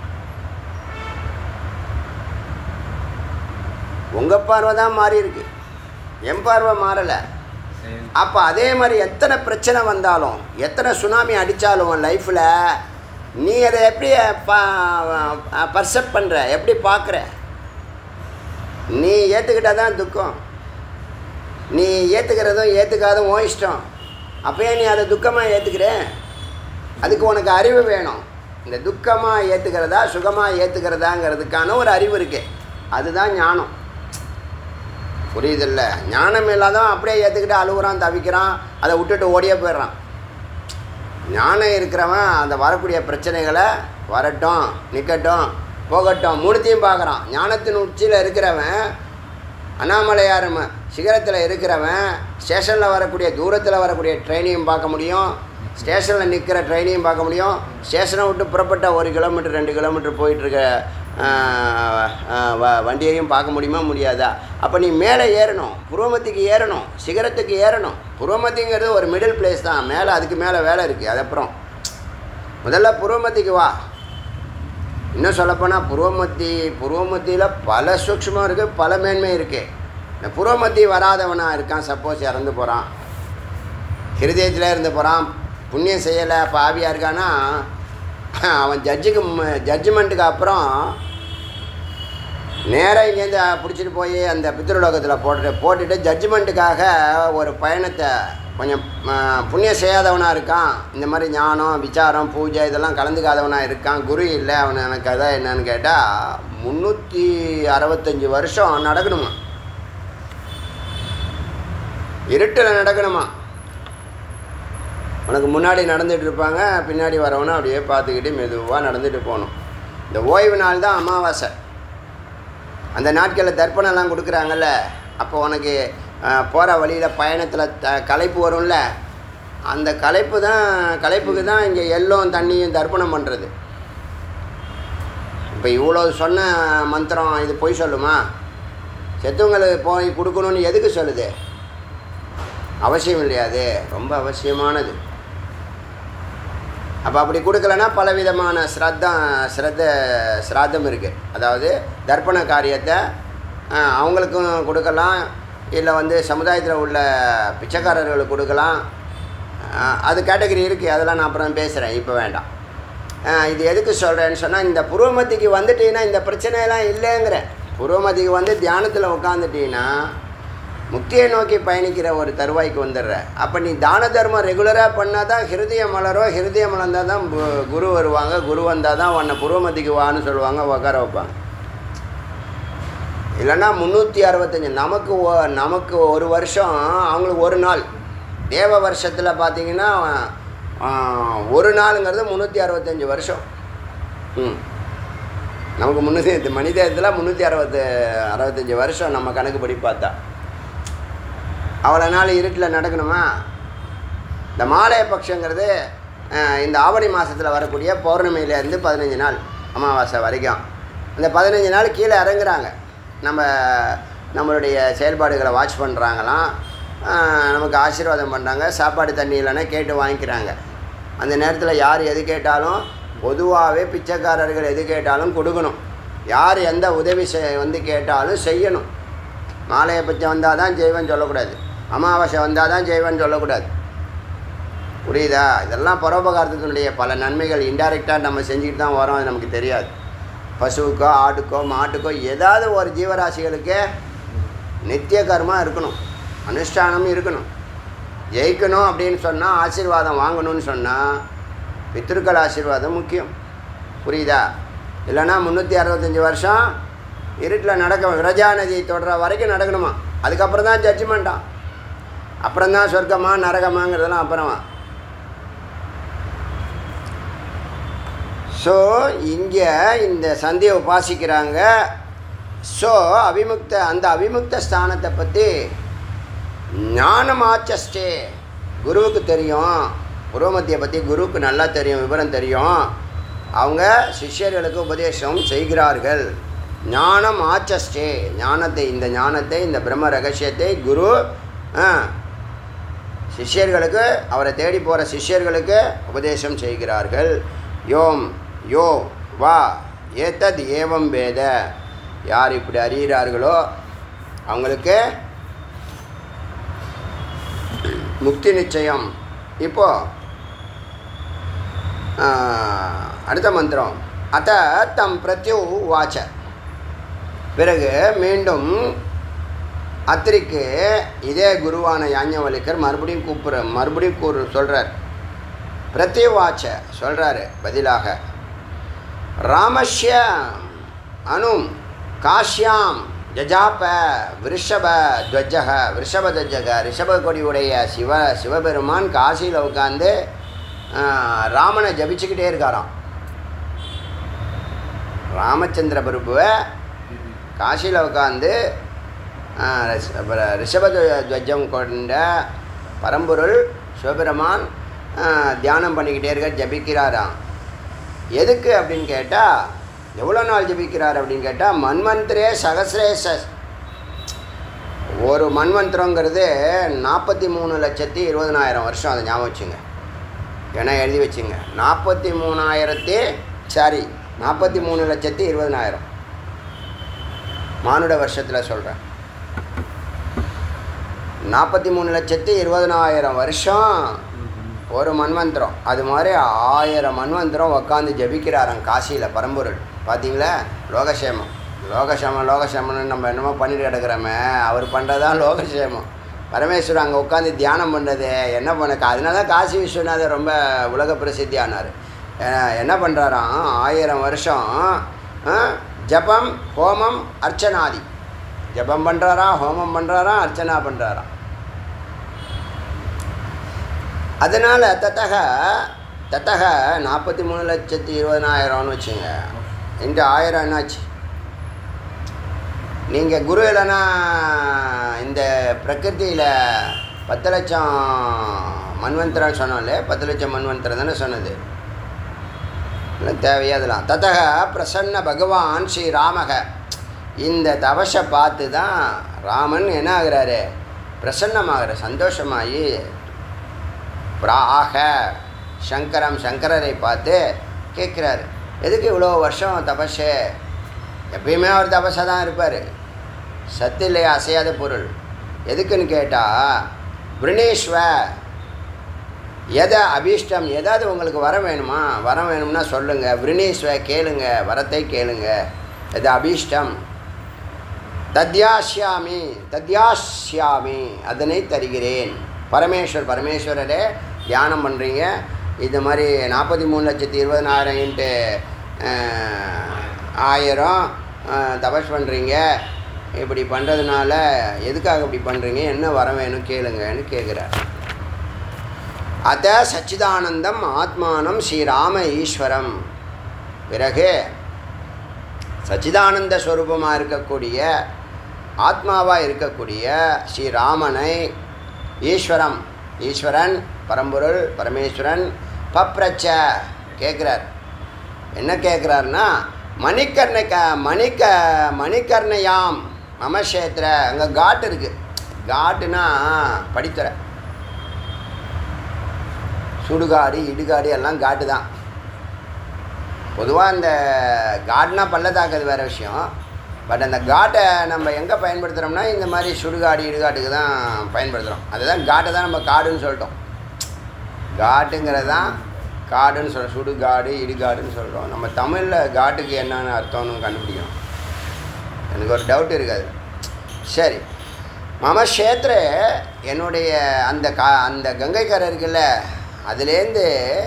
A: உங்கள் பார்வை தான் மாறி இருக்கு என் பார்வை மாறலை
B: Same.
A: அப்போ அதே மாதிரி எத்தனை பிரச்சனை வந்தாலும் எத்தனை சுனாமி அடித்தாலும் உன் லைஃப்பில் நீ அதை எப்படி பர்செப்ட் பண்ணுற எப்படி பார்க்குற நீ ஏற்றுக்கிட்டால் தான் துக்கம் நீ ஏற்றுக்கிறதும் ஏற்றுக்காதும் உன் இஷ்டம் அப்பயே நீ அதை துக்கமாக ஏற்றுக்கிற அதுக்கு உனக்கு அறிவு வேணும் இந்த துக்கமாக ஏற்றுக்கிறதா சுகமாக ஏற்றுக்கிறதாங்கிறதுக்கான ஒரு அறிவு இருக்குது அதுதான் ஞானம் புரியுதில்ல ஞானம் இல்லாதவன் அப்படியே ஏற்றுக்கிட்டு அழுகுறான் தவிக்கிறான் அதை விட்டுட்டு ஓடியே போயிடுறான் ஞானம் இருக்கிறவன் அந்த வரக்கூடிய பிரச்சனைகளை வரட்டும் நிற்கட்டும் போகட்டும் மூணுத்தையும் பார்க்குறான் ஞானத்தின் உச்சியில் இருக்கிறவன் அண்ணாமலையார் ம- சிகரத்தில் இருக்கிறவன் ஸ்டேஷனில் வரக்கூடிய தூரத்தில் வரக்கூடிய ட்ரெயினையும் பார்க்க முடியும் ஸ்டேஷனில் நிற்கிற ட்ரெயினையும் பார்க்க முடியும் ஸ்டேஷனை விட்டு புறப்பட்ட ஒரு கிலோமீட்டர் ரெண்டு கிலோமீட்டர் போயிட்டுருக்க வண்டியையும் பார்க்க முடியுமா முடியாதா அப்போ நீ மேலே ஏறணும் புருவமத்திக்கு ஏறணும் சிகரத்துக்கு ஏறணும் புருவமத்திங்கிறது ஒரு மிடில் பிளேஸ் தான் மேலே அதுக்கு மேலே வேலை இருக்குது அது அப்புறம் முதல்ல புருவமத்திக்கு வா இன்னும் சொல்லப்போனால் புருவமத்தி புருவமத்தியில் பல சூக்ஷ்மம் இருக்குது பல மேன்மை இருக்குது இந்த புருவமத்தி வராதவனாக இருக்கான் சப்போஸ் இறந்து போகிறான் ஹிருதயத்தில் இருந்து போகிறான் புண்ணியம் செய்யலை பாவியாக இருக்கானா அவன் ஜட்ஜுக்கு ஜட்ஜ்மெண்ட்டுக்கு அப்புறம் நேராக இங்கேருந்து பிடிச்சிட்டு போய் அந்த பித்ருலோகத்தில் போட்டு போட்டுட்டு ஜட்ஜ்மெண்ட்டுக்காக ஒரு பயணத்தை கொஞ்சம் ஆ, புண்ணியம் செய்யாதவனாக இருக்கான் இந்த மாதிரி ஞானம் விசாரம் பூஜை இதெல்லாம் கலந்துக்காதவனாக இருக்கான் குரு இல்லை அவன் எனக்கு அதான் என்னன்னு கேட்டால் முந்நூற்றி அறுபத்தஞ்சி வருஷம் நடக்கணுமா இருட்டில் நடக்கணுமா உனக்கு முன்னாடி நடந்துட்டு இருப்பாங்க பின்னாடி வரவனும் அப்படியே பார்த்துக்கிட்டு மெதுவாக நடந்துட்டு போகணும் இந்த ஓய்வு நாள் தான் அமாவாசை அந்த நாட்களில் தர்ப்பணம்லாம் கொடுக்குறாங்கல்ல அப்போ உனக்கு போகிற வழியில் பயணத்தில் த களைப்பு வரும்ல அந்த களைப்பு தான் களைப்புக்கு தான் இங்கே எள்ளும் தண்ணியும் தர்ப்பணம் பண்ணுறது இப்போ இவ்வளோ சொன்ன மந்திரம் இது பொய் சொல்லுமா செத்தவங்களுக்கு போய் கொடுக்கணும்னு எதுக்கு சொல்லுது அவசியம் இல்லையா அது ரொம்ப அவசியமானது அப்போ அப்படி கொடுக்கலன்னா பலவிதமான ஸ்ரத்தம் ஸ்ரத்த ஸ்ராத்தம் இருக்குது அதாவது தர்ப்பண காரியத்தை ஆஹ், அவங்களுக்கும் கொடுக்கலாம் இல்லை வந்து சமுதாயத்தில் உள்ள பிச்சைக்காரர்களுக்கு கொடுக்கலாம் ஆஹ், அது கேட்டகரி இருக்குது அதெல்லாம் நான் அப்புறம் பேசுகிறேன் இப்போ வேண்டாம் ஆஹ், இது எதுக்கு சொல்கிறேன்னு சொன்னால் இந்த புருவமத்திக்கு வந்துட்டீங்கன்னா இந்த பிரச்சனையெல்லாம் இல்லைங்கிறேன் புருவமத்திக்கு வந்து தியானத்தில் உட்காந்துட்டீங்கன்னா முக்தியை நோக்கி பயணிக்கிற ஒரு தருவாய்க்கு வந்துடுற அப்போ நீ தான தர்மம் ரெகுலராக பண்ணால் தான் ஹிருதயம் மலரோ ஹிருதயம் மலர்ந்தால் தான் பு- குரு வருவாங்க குரு வந்தால் தான் உன்னை புருவமத்திக்கு வான்னு சொல்லுவாங்க உட்கார வைப்பாங்க இல்லைன்னா முந்நூற்றி அறுபத்தஞ்சி நமக்கு ஒ- நமக்கு ஒரு வருஷம் அவங்களுக்கு ஒரு நாள் தேவ வருஷத்தில் பார்த்தீங்கன்னா ஆஹ், ஒரு நாளுங்கிறது முந்நூற்றி அறுபத்தஞ்சி வருஷம் ம் நமக்கு முந்நூற்றி மனிதத்தில் முந்நூற்றி அறுபத்து அறுபத்தஞ்சி வருஷம் நம்ம கணக்குப்படி பார்த்தா அவ்வளோ நாள் இருட்டில் நடக்கணுமா இந்த மாலைய பட்சங்கிறது அஹ், இந்த ஆவணி மாதத்தில் வரக்கூடிய பௌர்ணமியிலேருந்து பதினஞ்சு நாள் அமாவாசை வரைக்கும் இந்த பதினஞ்சு நாள் கீழே இறங்குறாங்க நம்ம நம்மளுடைய செயல்பாடுகளை வாட்ச் பண்ணுறாங்களாம் நமக்கு ஆசீர்வாதம் பண்ணுறாங்க சாப்பாடு தண்ணி இல்லைன்னா கேட்டு வாங்கிக்கிறாங்க அந்த நேரத்தில் யார் எது கேட்டாலும் பொதுவாகவே பிச்சைக்காரர்கள் எது கேட்டாலும் கொடுக்கணும் யார் எந்த உதவி செய் வந்து கேட்டாலும் செய்யணும் மாலையை பற்றி வந்தால் தான் ஜெய்வன் சொல்லக்கூடாது அமாவாசை வந்தால் தான் ஜெய்வன் சொல்லக்கூடாது புரியுதா இதெல்லாம் பரோபகாரத்தினுடைய பல நன்மைகள் இன்டைரக்டாக நம்ம செஞ்சுக்கிட்டு தான் வரோம் அது நமக்கு தெரியாது பசுவுக்கோ ஆட்டுக்கோ மாட்டுக்கோ ஏதாவது ஒரு ஜீவராசிகளுக்கு நித்திய கர்மா இருக்கணும் அனுஷ்டானம் இருக்கணும் ஜெயிக்கணும் அப்படின்னு சொன்னால் ஆசீர்வாதம் வாங்கணும்னு சொன்னால் பித்திருக்கள் ஆசீர்வாதம் முக்கியம் புரியுதா இல்லைன்னா முந்நூற்றி அறுபத்தஞ்சி வருஷம் இருட்டில் நடக்க விரஜா நதியை தொடர வரைக்கும் நடக்கணுமா அதுக்கப்புறம் தான் ஜட்ஜ்மெண்ட்டான் அப்புறம் தான் சொர்க்கமா நரகமாங்கிறதெல்லாம் அப்புறமா ஸோ இங்கே இந்த சந்தியை உபாசிக்கிறாங்க ஸோ அவிமுக்த அந்த அவிமுக்த ஸ்தானத்தை பற்றி ஞானமாச்சஸ்டே குருவுக்கு தெரியும் புரோமத்தியை பற்றி குருவுக்கு நல்லா தெரியும் விவரம் தெரியும் அவங்க சிஷ்யர்களுக்கு உபதேசம் செய்கிறார்கள் ஞானம் ஆச்சஸ்டே ஞானத்தை இந்த ஞானத்தை இந்த பிரம்ம ரகசியத்தை குரு ஆ, சிஷ்யர்களுக்கு அவரை தேடி போகிற சிஷ்யர்களுக்கு உபதேசம் செய்கிறார்கள் யோம் யோ வா ஏத்தத் ஏவம் வேத யார் இப்படி அறிகிறார்களோ அவங்களுக்கு முக்தி நிச்சயம் இப்போ ஆ, அடுத்த மந்திரம் அத்த தம் பிரத்யு வாச்ச பிறகு மீண்டும் அத்திரிக்கு இதே குருவான யாஞவலிக்கர் மறுபடியும் கூப்பிட்ற மறுபடியும் கூறு சொல்கிறார் பிரத்யவாச்ச சொல்கிறாரு பதிலாக ராமஸ்ய அனும் காஷ்யாம் ஜஜாப விருஷப துவஜக விருஷப துவஜக ரிஷப கொடியுடைய சிவ சிவபெருமான் காசியில் உட்காந்து ராமனை ஜபிச்சுக்கிட்டே இருக்காராம் ராமச்சந்திர பிரபுவை காசியில் உட்காந்து ரிஷப துவஜம் கொண்ட பரம்பொருள் சிவபெருமான் ஆ, தியானம் பண்ணிக்கிட்டே இருக்க ஜபிக்கிறாராம் எதுக்கு அப்படின்னு கேட்டால் எவ்வளோ நாள் ஜபிக்கிறார் அப்படின்னு கேட்டால் மன்வந்திரே சகசிரேச ஒரு மன்வந்திரங்கிறது நாற்பத்தி மூணு லட்சத்தி இருபதனாயிரம் வருஷம் அதை ஞாபகம் வச்சுங்க ஏன்னா எழுதி வச்சுங்க நாற்பத்தி மூணாயிரத்தி சாரி நாற்பத்தி மூணு லட்சத்தி இருபதனாயிரம் மானுட வருஷத்தில் சொல்கிறேன் நாற்பத்தி மூணு லட்சத்தி இருபதனாயிரம் வருஷம் ஒரு மன்வந்திரம் அது மாதிரி ஆயிரம் மன்வந்திரம் உக்காந்து ஜபிக்கிறாராம் காசியில் பரம்பொருள் பார்த்தீங்களா லோகசேமம் லோகசேமம் லோகசேமம்னு நம்ம என்னமோ பண்ணிட்டு கிடக்குறோமே அவர் பண்ணுறதான் லோகசேமம் பரமேஸ்வரர் அங்கே உட்காந்து தியானம் பண்ணுறது என்ன பண்ண அதனால தான் காசி விஸ்வநாதர் ரொம்ப உலக பிரசித்தி ஆனார் அஹ் என்ன பண்ணுறாராம் ஆயிரம் வருஷம் அஹ், ஜபம் ஹோமம் அர்ச்சனாதி ஜபம் பண்ணுறாராம் ஹோமம் பண்ணுறாராம் அர்ச்சனா பண்ணுறாராம் அதனால் தத்தக தத்தக நாற்பத்தி மூணு லட்சத்தி இருபதனாயிரம்னு வச்சுங்க இன்று ஆயிரம் என்னாச்சு நீங்கள் குரு இல்லைன்னா இந்த பிரகிருதியில் பத்து லட்சம் மன்வந்திரம் சொன்னோம்ல பத்து லட்சம் மன்வந்திரம் தானே சொன்னது இல்லை தேவையா அதெல்லாம் தத்தக பிரசன்ன பகவான் ஸ்ரீ ராமக இந்த தவசை பார்த்து தான் ராமன் என்ன ஆகுறாரு பிரசன்னமாகிற சந்தோஷமாகி பிராக சங்கரம் சங்கரரை பார்த்து கேட்குறாரு எதுக்கு இவ்வளோ வருஷம் தபஸு எப்பயுமே அவர் தபஸாக தான் இருப்பார் சத்து இல்லையா அசையாத பொருள் எதுக்குன்னு கேட்டால் பிரணேஸ்வ எதை அபீஷ்டம் ஏதாவது உங்களுக்கு வரம் வேணுமா வரம் வேணும்னா சொல்லுங்கள் விருணேஸ்வ கேளுங்க வரத்தை கேளுங்க எது அபீஷ்டம் தத்யாஸ்யாமி தத்யாஸ்யாமி அதனை தருகிறேன் பரமேஸ்வர் பரமேஸ்வரரே தியானம் பண்ணுறீங்க இது மாதிரி நாற்பத்தி மூணு லட்சத்தி இருபதனாயிரம் இன்ட்டு ஆயிரம் அஹ், தபஸ் பண்ணுறீங்க இப்படி பண்ணுறதுனால எதுக்காக இப்படி பண்ணுறீங்க என்ன வர வேணும் கேளுங்கன்னு கேட்குறார் அத சச்சிதானந்தம் ஆத்மானம் ஸ்ரீராம ஈஸ்வரம் பிறகு சச்சிதானந்த ஸ்வரூபமாக இருக்கக்கூடிய ஆத்மாவாக இருக்கக்கூடிய ஸ்ரீராமனை ஈஸ்வரம் ஈஸ்வரன் பரம்பொருள் பரமேஸ்வரன் பப்ரச்ச கேட்குறார் என்ன கேட்குறாருன்னா மணிக்கர்ணை க மணிக்க மணிக்கர்ணையாம் மமஷேத்திர அங்கே காட்டு இருக்குது காட்டுனா படித்துறை சுடுகாடு இடுகாடு எல்லாம் காட்டு தான் பொதுவாக அந்த காடுனா பள்ளத்தாக்குறது வேறு விஷயம் பட் அந்த காட்டை நம்ம எங்கே பயன்படுத்துகிறோம்னா இந்த மாதிரி சுடுகாடு இடுகாட்டுக்கு தான் பயன்படுத்துகிறோம் அதுதான் காட்டை தான் நம்ம காடுன்னு சொல்லிட்டோம் காட்டுங்கிறது தான் காடுன்னு சொல்ல சுடுகாடு இடுகாடுன்னு சொல்கிறோம் நம்ம தமிழில் காட்டுக்கு என்னென்ன அர்த்தம்னு கண்டுபிடிக்கணும் எனக்கு ஒரு டவுட் இருக்காது சரி மம க்ஷேத்திர என்னுடைய அந்த கா அந்த கங்கைக்கரை இருக்குல்ல அதுலேருந்து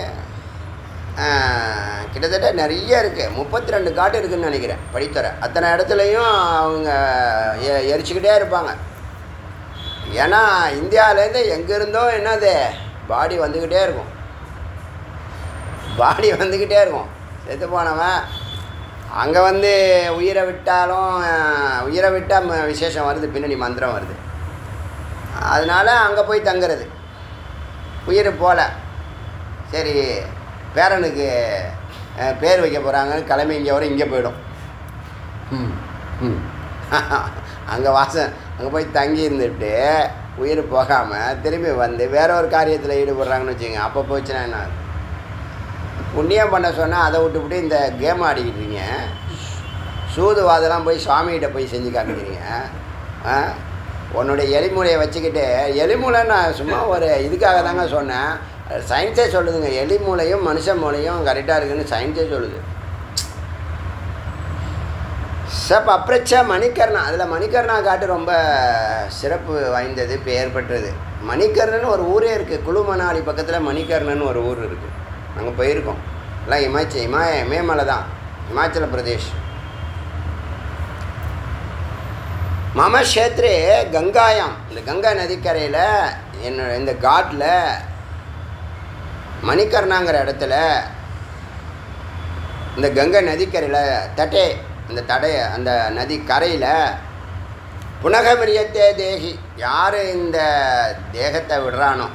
A: ஆஹ், கிட்டத்தட்ட நிறைய இருக்குது முப்பத்தி ரெண்டு காட்டு இருக்குதுன்னு நினைக்கிறேன் படித்துறை அத்தனை இடத்துலையும் அவங்க எ எரிச்சுக்கிட்டே இருப்பாங்க ஏன்னா இந்தியாவிலேருந்து எங்கேருந்தோ என்னது பாடி வந்துக்கிட்டே இருக்கும் பாடி வந்துக்கிட்டே இருக்கும் செத்து போனவன் அங்கே வந்து உயிரை விட்டாலும் அஹ், உயிரை விட்டால் ம- விசேஷம் வருது பின்னாடி மந்திரம் வருது அதனால் அங்கே போய் தங்குறது உயிர் போகல சரி பேரனுக்கு அஹ், பேர் வைக்க போகிறாங்கன்னு கிளம்பி இங்கே வர இங்கே போயிடும் ம் ம் அங்கே வாசம் அங்கே போய் தங்கி இருந்துட்டு உயிர் போகாமல் திரும்பி வந்து வேற ஒரு காரியத்தில் ஈடுபடுறாங்கன்னு வச்சுங்க அப்போ போச்சுன்னா என்ன ஆகுது? புண்ணியம் பண்ண சொன்னால் அதை விட்டுவிட்டு இந்த கேம் ஆடிக்கிட்டு இருக்கீங்க சூதுவாதெல்லாம் போய் சுவாமிகிட்ட போய் செஞ்சு காமிக்கிறீங்க ஆ உன்னுடைய எலிமூலையை வச்சுக்கிட்டு எலிமூலை நான் சும்மா ஒரு இதுக்காக தாங்க சொன்னேன் சயின்ஸே சொல்லுதுங்க எலி மூளையும் மனுஷன் மூளையும் கரெக்டாக இருக்குன்னு சயின்ஸே சொல்லுது சப் அப்ரச்ச மணிக்கர்ணா அதில் மணிக்கர்ணா காட்டு ரொம்ப சிறப்பு வாய்ந்தது பெயர் பெற்றது மணிக்கர்ணன் ஒரு ஊரே இருக்குது குழு மணாலி பக்கத்தில் மணிக்கர்ணன் ஒரு ஊர் இருக்குது அங்கே போயிருக்கோம் எல்லாம் இமாச்ச இமாய இமயமலை தான் இமாச்சல பிரதேஷ் மம க்ஷேத்ரே கங்காயாம் இந்த கங்கா நதிக்கரையில் என்னோட இந்த காட்டில் மணிக்கர்ணாங்கிற இடத்துல இந்த கங்கை நதிக்கரையில் தட்டே இந்த தடைய அந்த நதி கரையில் புனகமிரியத்தே தேகி யார் இந்த தேகத்தை விடுறானோ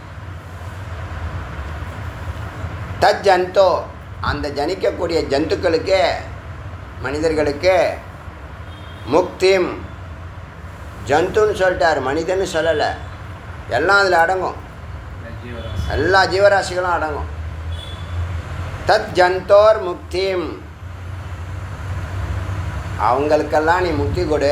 A: தத் ஜந்தோ அந்த ஜனிக்கக்கூடிய ஜந்துக்களுக்கு மனிதர்களுக்கு முக்திம் ஜந்துன்னு சொல்லிட்டார் மனிதன்னு சொல்லலை எல்லாம் அதில் அடங்கும்
B: ஜீவராசி
A: எல்லா ஜீவராசிகளும் அடங்கும் தத் ஜந்தோர் முக்திம் அவங்களுக்கெல்லாம் நீ முக்தி கொடு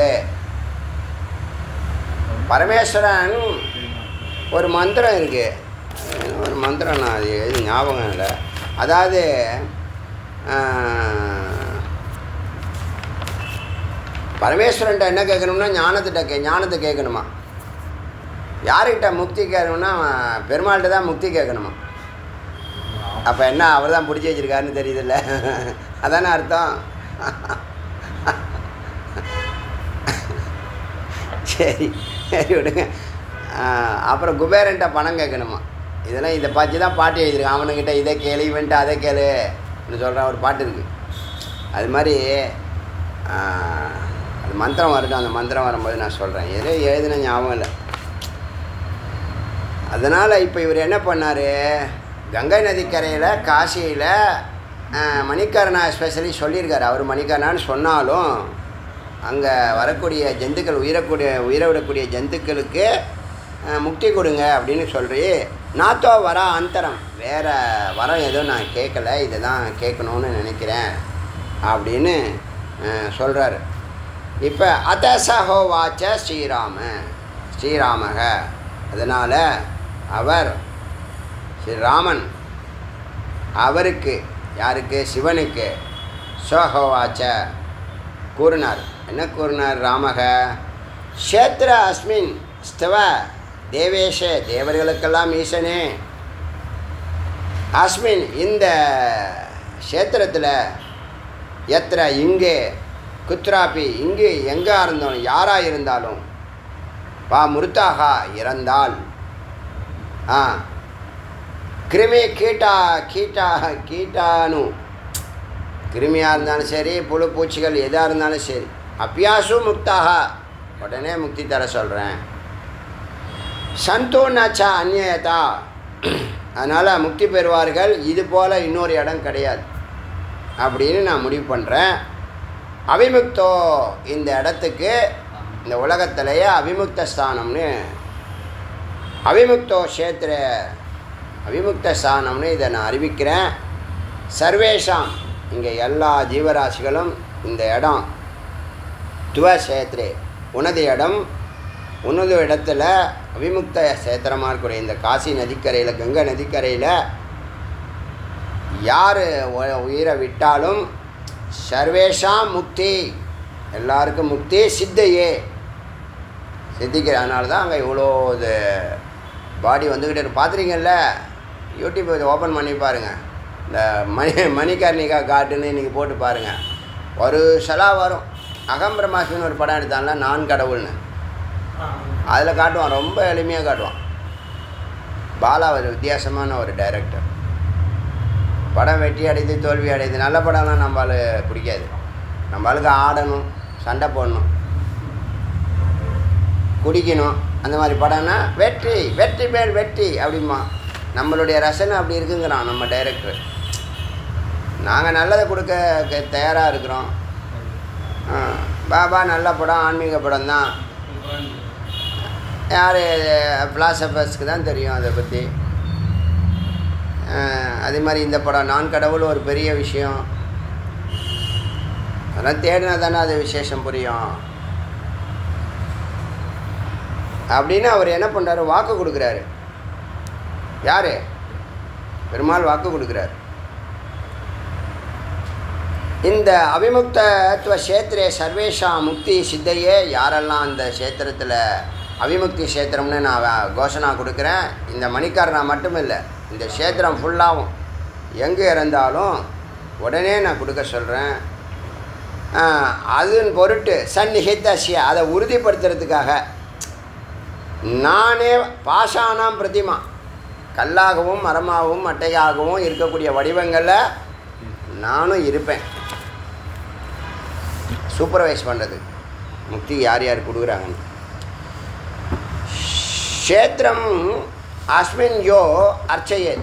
A: பரமேஸ்வரன் ஒரு மந்திரம் இருக்கு ஒரு மந்திரம் நான் அது எது ஞாபகம் இல்லை அதாவது ஆஹ், பரமேஸ்வரன்ட்ட என்ன கேட்கணும்னா ஞானத்திட்ட கே ஞானத்தை கேட்கணுமா யார்கிட்ட முக்தி கேட்கணும்னா அவன் பெருமாள்கிட்ட தான் முக்தி கேட்கணுமா அப்போ என்ன அவர் தான் பிடிச்சி வச்சிருக்காருன்னு தெரியுதுல்ல அதானே அர்த்தம் சரி சரி விடுங்க ஆஹ், அப்புறம் குபேரன்ட்ட பணம் கேட்கணுமா இதெல்லாம் இதை பார்த்து தான் பாட்டு எழுதியிருக்கான் அவனுக்கிட்ட இதை கேளு இவன்ட்டு அதை கேளு அப்படின்னு சொல்கிற ஒரு பாட்டு இருக்குது அது மாதிரி ஆஹ், அது மந்திரம் வரட்டும் அந்த மந்திரம் வரும்போது நான் சொல்கிறேன் எதோ எழுதின ஞாபகம் இல்லை அதனால் இப்போ இவர் என்ன பண்ணார் கங்கை நதிக்கரையில் காசியில் மணிக்கர்ணா ஸ்பெஷலி சொல்லியிருக்காரு அவர் மணிக்கர்ணான்னு சொன்னாலும் அங்கே வரக்கூடிய ஜந்துக்கள் உயிரக்கூடிய உயிரை விடக்கூடிய ஜந்துக்களுக்கு அஹ், முக்தி கொடுங்க அப்படின்னு சொல்லி நாத்தோ வர அந்தரம் வேறு வரம் எதுவும் நான் கேட்கல இதை தான் கேட்கணும்னு நினைக்கிறேன் அப்படின்னு சொல்கிறாரு இப்போ அதசஹோ வாச்ச ஸ்ரீராம ஸ்ரீராமக அதனால் அவர் ஸ்ரீராமன் அவருக்கு யாருக்கு சிவனுக்கு சோஹோவாச்ச கூறினார் என்ன கூறினார் ராமக க்ஷேத்திர அஸ்மின் ஸ்தவ தேவேஷ தேவர்களுக்கெல்லாம் ஈசனே அஸ்மின் இந்த க்ஷேத்திரத்தில் எத்திர இங்கே குத்ராபி இங்கு எங்கே இருந்தாலும் யாராக இருந்தாலும் பா முருத்தாக இறந்தால் ஆ கிருமி கீட்டா கீட்டா கீட்டானு கிருமியாக இருந்தாலும் சரி புழு பூச்சிகள் எதாக இருந்தாலும் சரி அப்பியாசும் முக்தாக உடனே முக்தி தர சொல்கிறேன் சந்தோன்னாச்சா அந்நியதா அதனால் முக்தி பெறுவார்கள் இது போல் இன்னொரு இடம் கிடையாது அப்படின்னு நான் முடிவு பண்ணுறேன் அவிமுக்தோ இந்த இடத்துக்கு இந்த உலகத்திலேயே அவிமுக்த ஸ்தானம்னு அவிமுக்தோ க்ஷேத்திர அவிமுக்த ஸ்தானம்னு இதை நான் அறிவிக்கிறேன் சர்வேஷாம் இங்கே எல்லா ஜீவராசிகளும் இந்த இடம் துவசேத்ரே உனது இடம் உனது இடத்துல அவிமுக்த சேத்திரமாக இருக்கக்கூடிய இந்த காசி நதிக்கரையில் கங்கை நதிக்கரையில் யார் உயிரை விட்டாலும் சர்வேஷாம் முக்தி எல்லாருக்கும் முக்தி சித்தையே சித்திக்கிற அதனால தான் அங்கே இவ்வளோ இது பாடி வந்துக்கிட்டே இருக்கு பார்த்துறீங்கல்ல யூடியூப் இதை ஓப்பன் பண்ணி பாருங்கள் இந்த மணி மணிகர்ணிகா காட்டுன்னு இன்றைக்கி போட்டு பாருங்கள் ஒரு சலா வரும் அகம் பிரம்மாஸ்மின்னு ஒரு படம் எடுத்தான்ல நான் கடவுள்னு அதில் காட்டுவான் ரொம்ப எளிமையாக காட்டுவான் பாலா ஒரு வித்தியாசமான ஒரு டைரக்டர் படம் வெற்றி அடையுது தோல்வி அடையுது நல்ல படம்லாம் நம்மளுக்கு பிடிக்காது நம்மளுக்கு ஆடணும் சண்டை போடணும் குடிக்கணும் அந்த மாதிரி படம்னா வெற்றி வெற்றி மேல் வெற்றி அப்படிமா நம்மளுடைய ரசனை அப்படி இருக்குங்கிறான் நம்ம டைரக்டர் நாங்கள் நல்லதை கொடுக்க க- தயாராக இருக்கிறோம் ஆ, பாபா நல்ல படம் ஆன்மீக படம் தான் யார் பிலாசபர்ஸ்க்கு தான் தெரியும் அதை பற்றி அதே மாதிரி இந்த படம் நான் கடவுள் ஒரு பெரிய விஷயம் அதெல்லாம் தேடினா தானே அது விசேஷம் புரியும் அப்படின்னு அவர் என்ன பண்ணுறாரு வாக்கு கொடுக்குறாரு யார் பெருமாள் வாக்கு கொடுக்குறாரு இந்த அவிமுக்தத்துவ சேத்திரே சர்வேஷா முக்தி சித்தையே யாரெல்லாம் அந்த சேத்திரத்தில் அவிமுக்தி சேத்திரம்னு நான் வ- கோஷனா கொடுக்குறேன் இந்த மணிக்காரனா மட்டும் இல்லை இந்த சேத்திரம் ஃபுல்லாகவும் எங்கே இருந்தாலும் உடனே நான் கொடுக்க சொல்கிறேன் அதன் பொருட்டு சந்நிகிதஸ்ய அதை உறுதிப்படுத்துறதுக்காக நானே பாஷானாம் பிரதிமா கல்லாகவும் மரமாகவும் மட்டையாகவும் இருக்கக்கூடிய வடிவங்களில் நானும் இருப்பேன் சூப்பர்வைஸ் பண்ணுறது முக்தி யார் யார் கொடுக்குறாங்கன்னு க்ஷேத்திரம் அஸ்மின் யோ அர்ச்சையேத்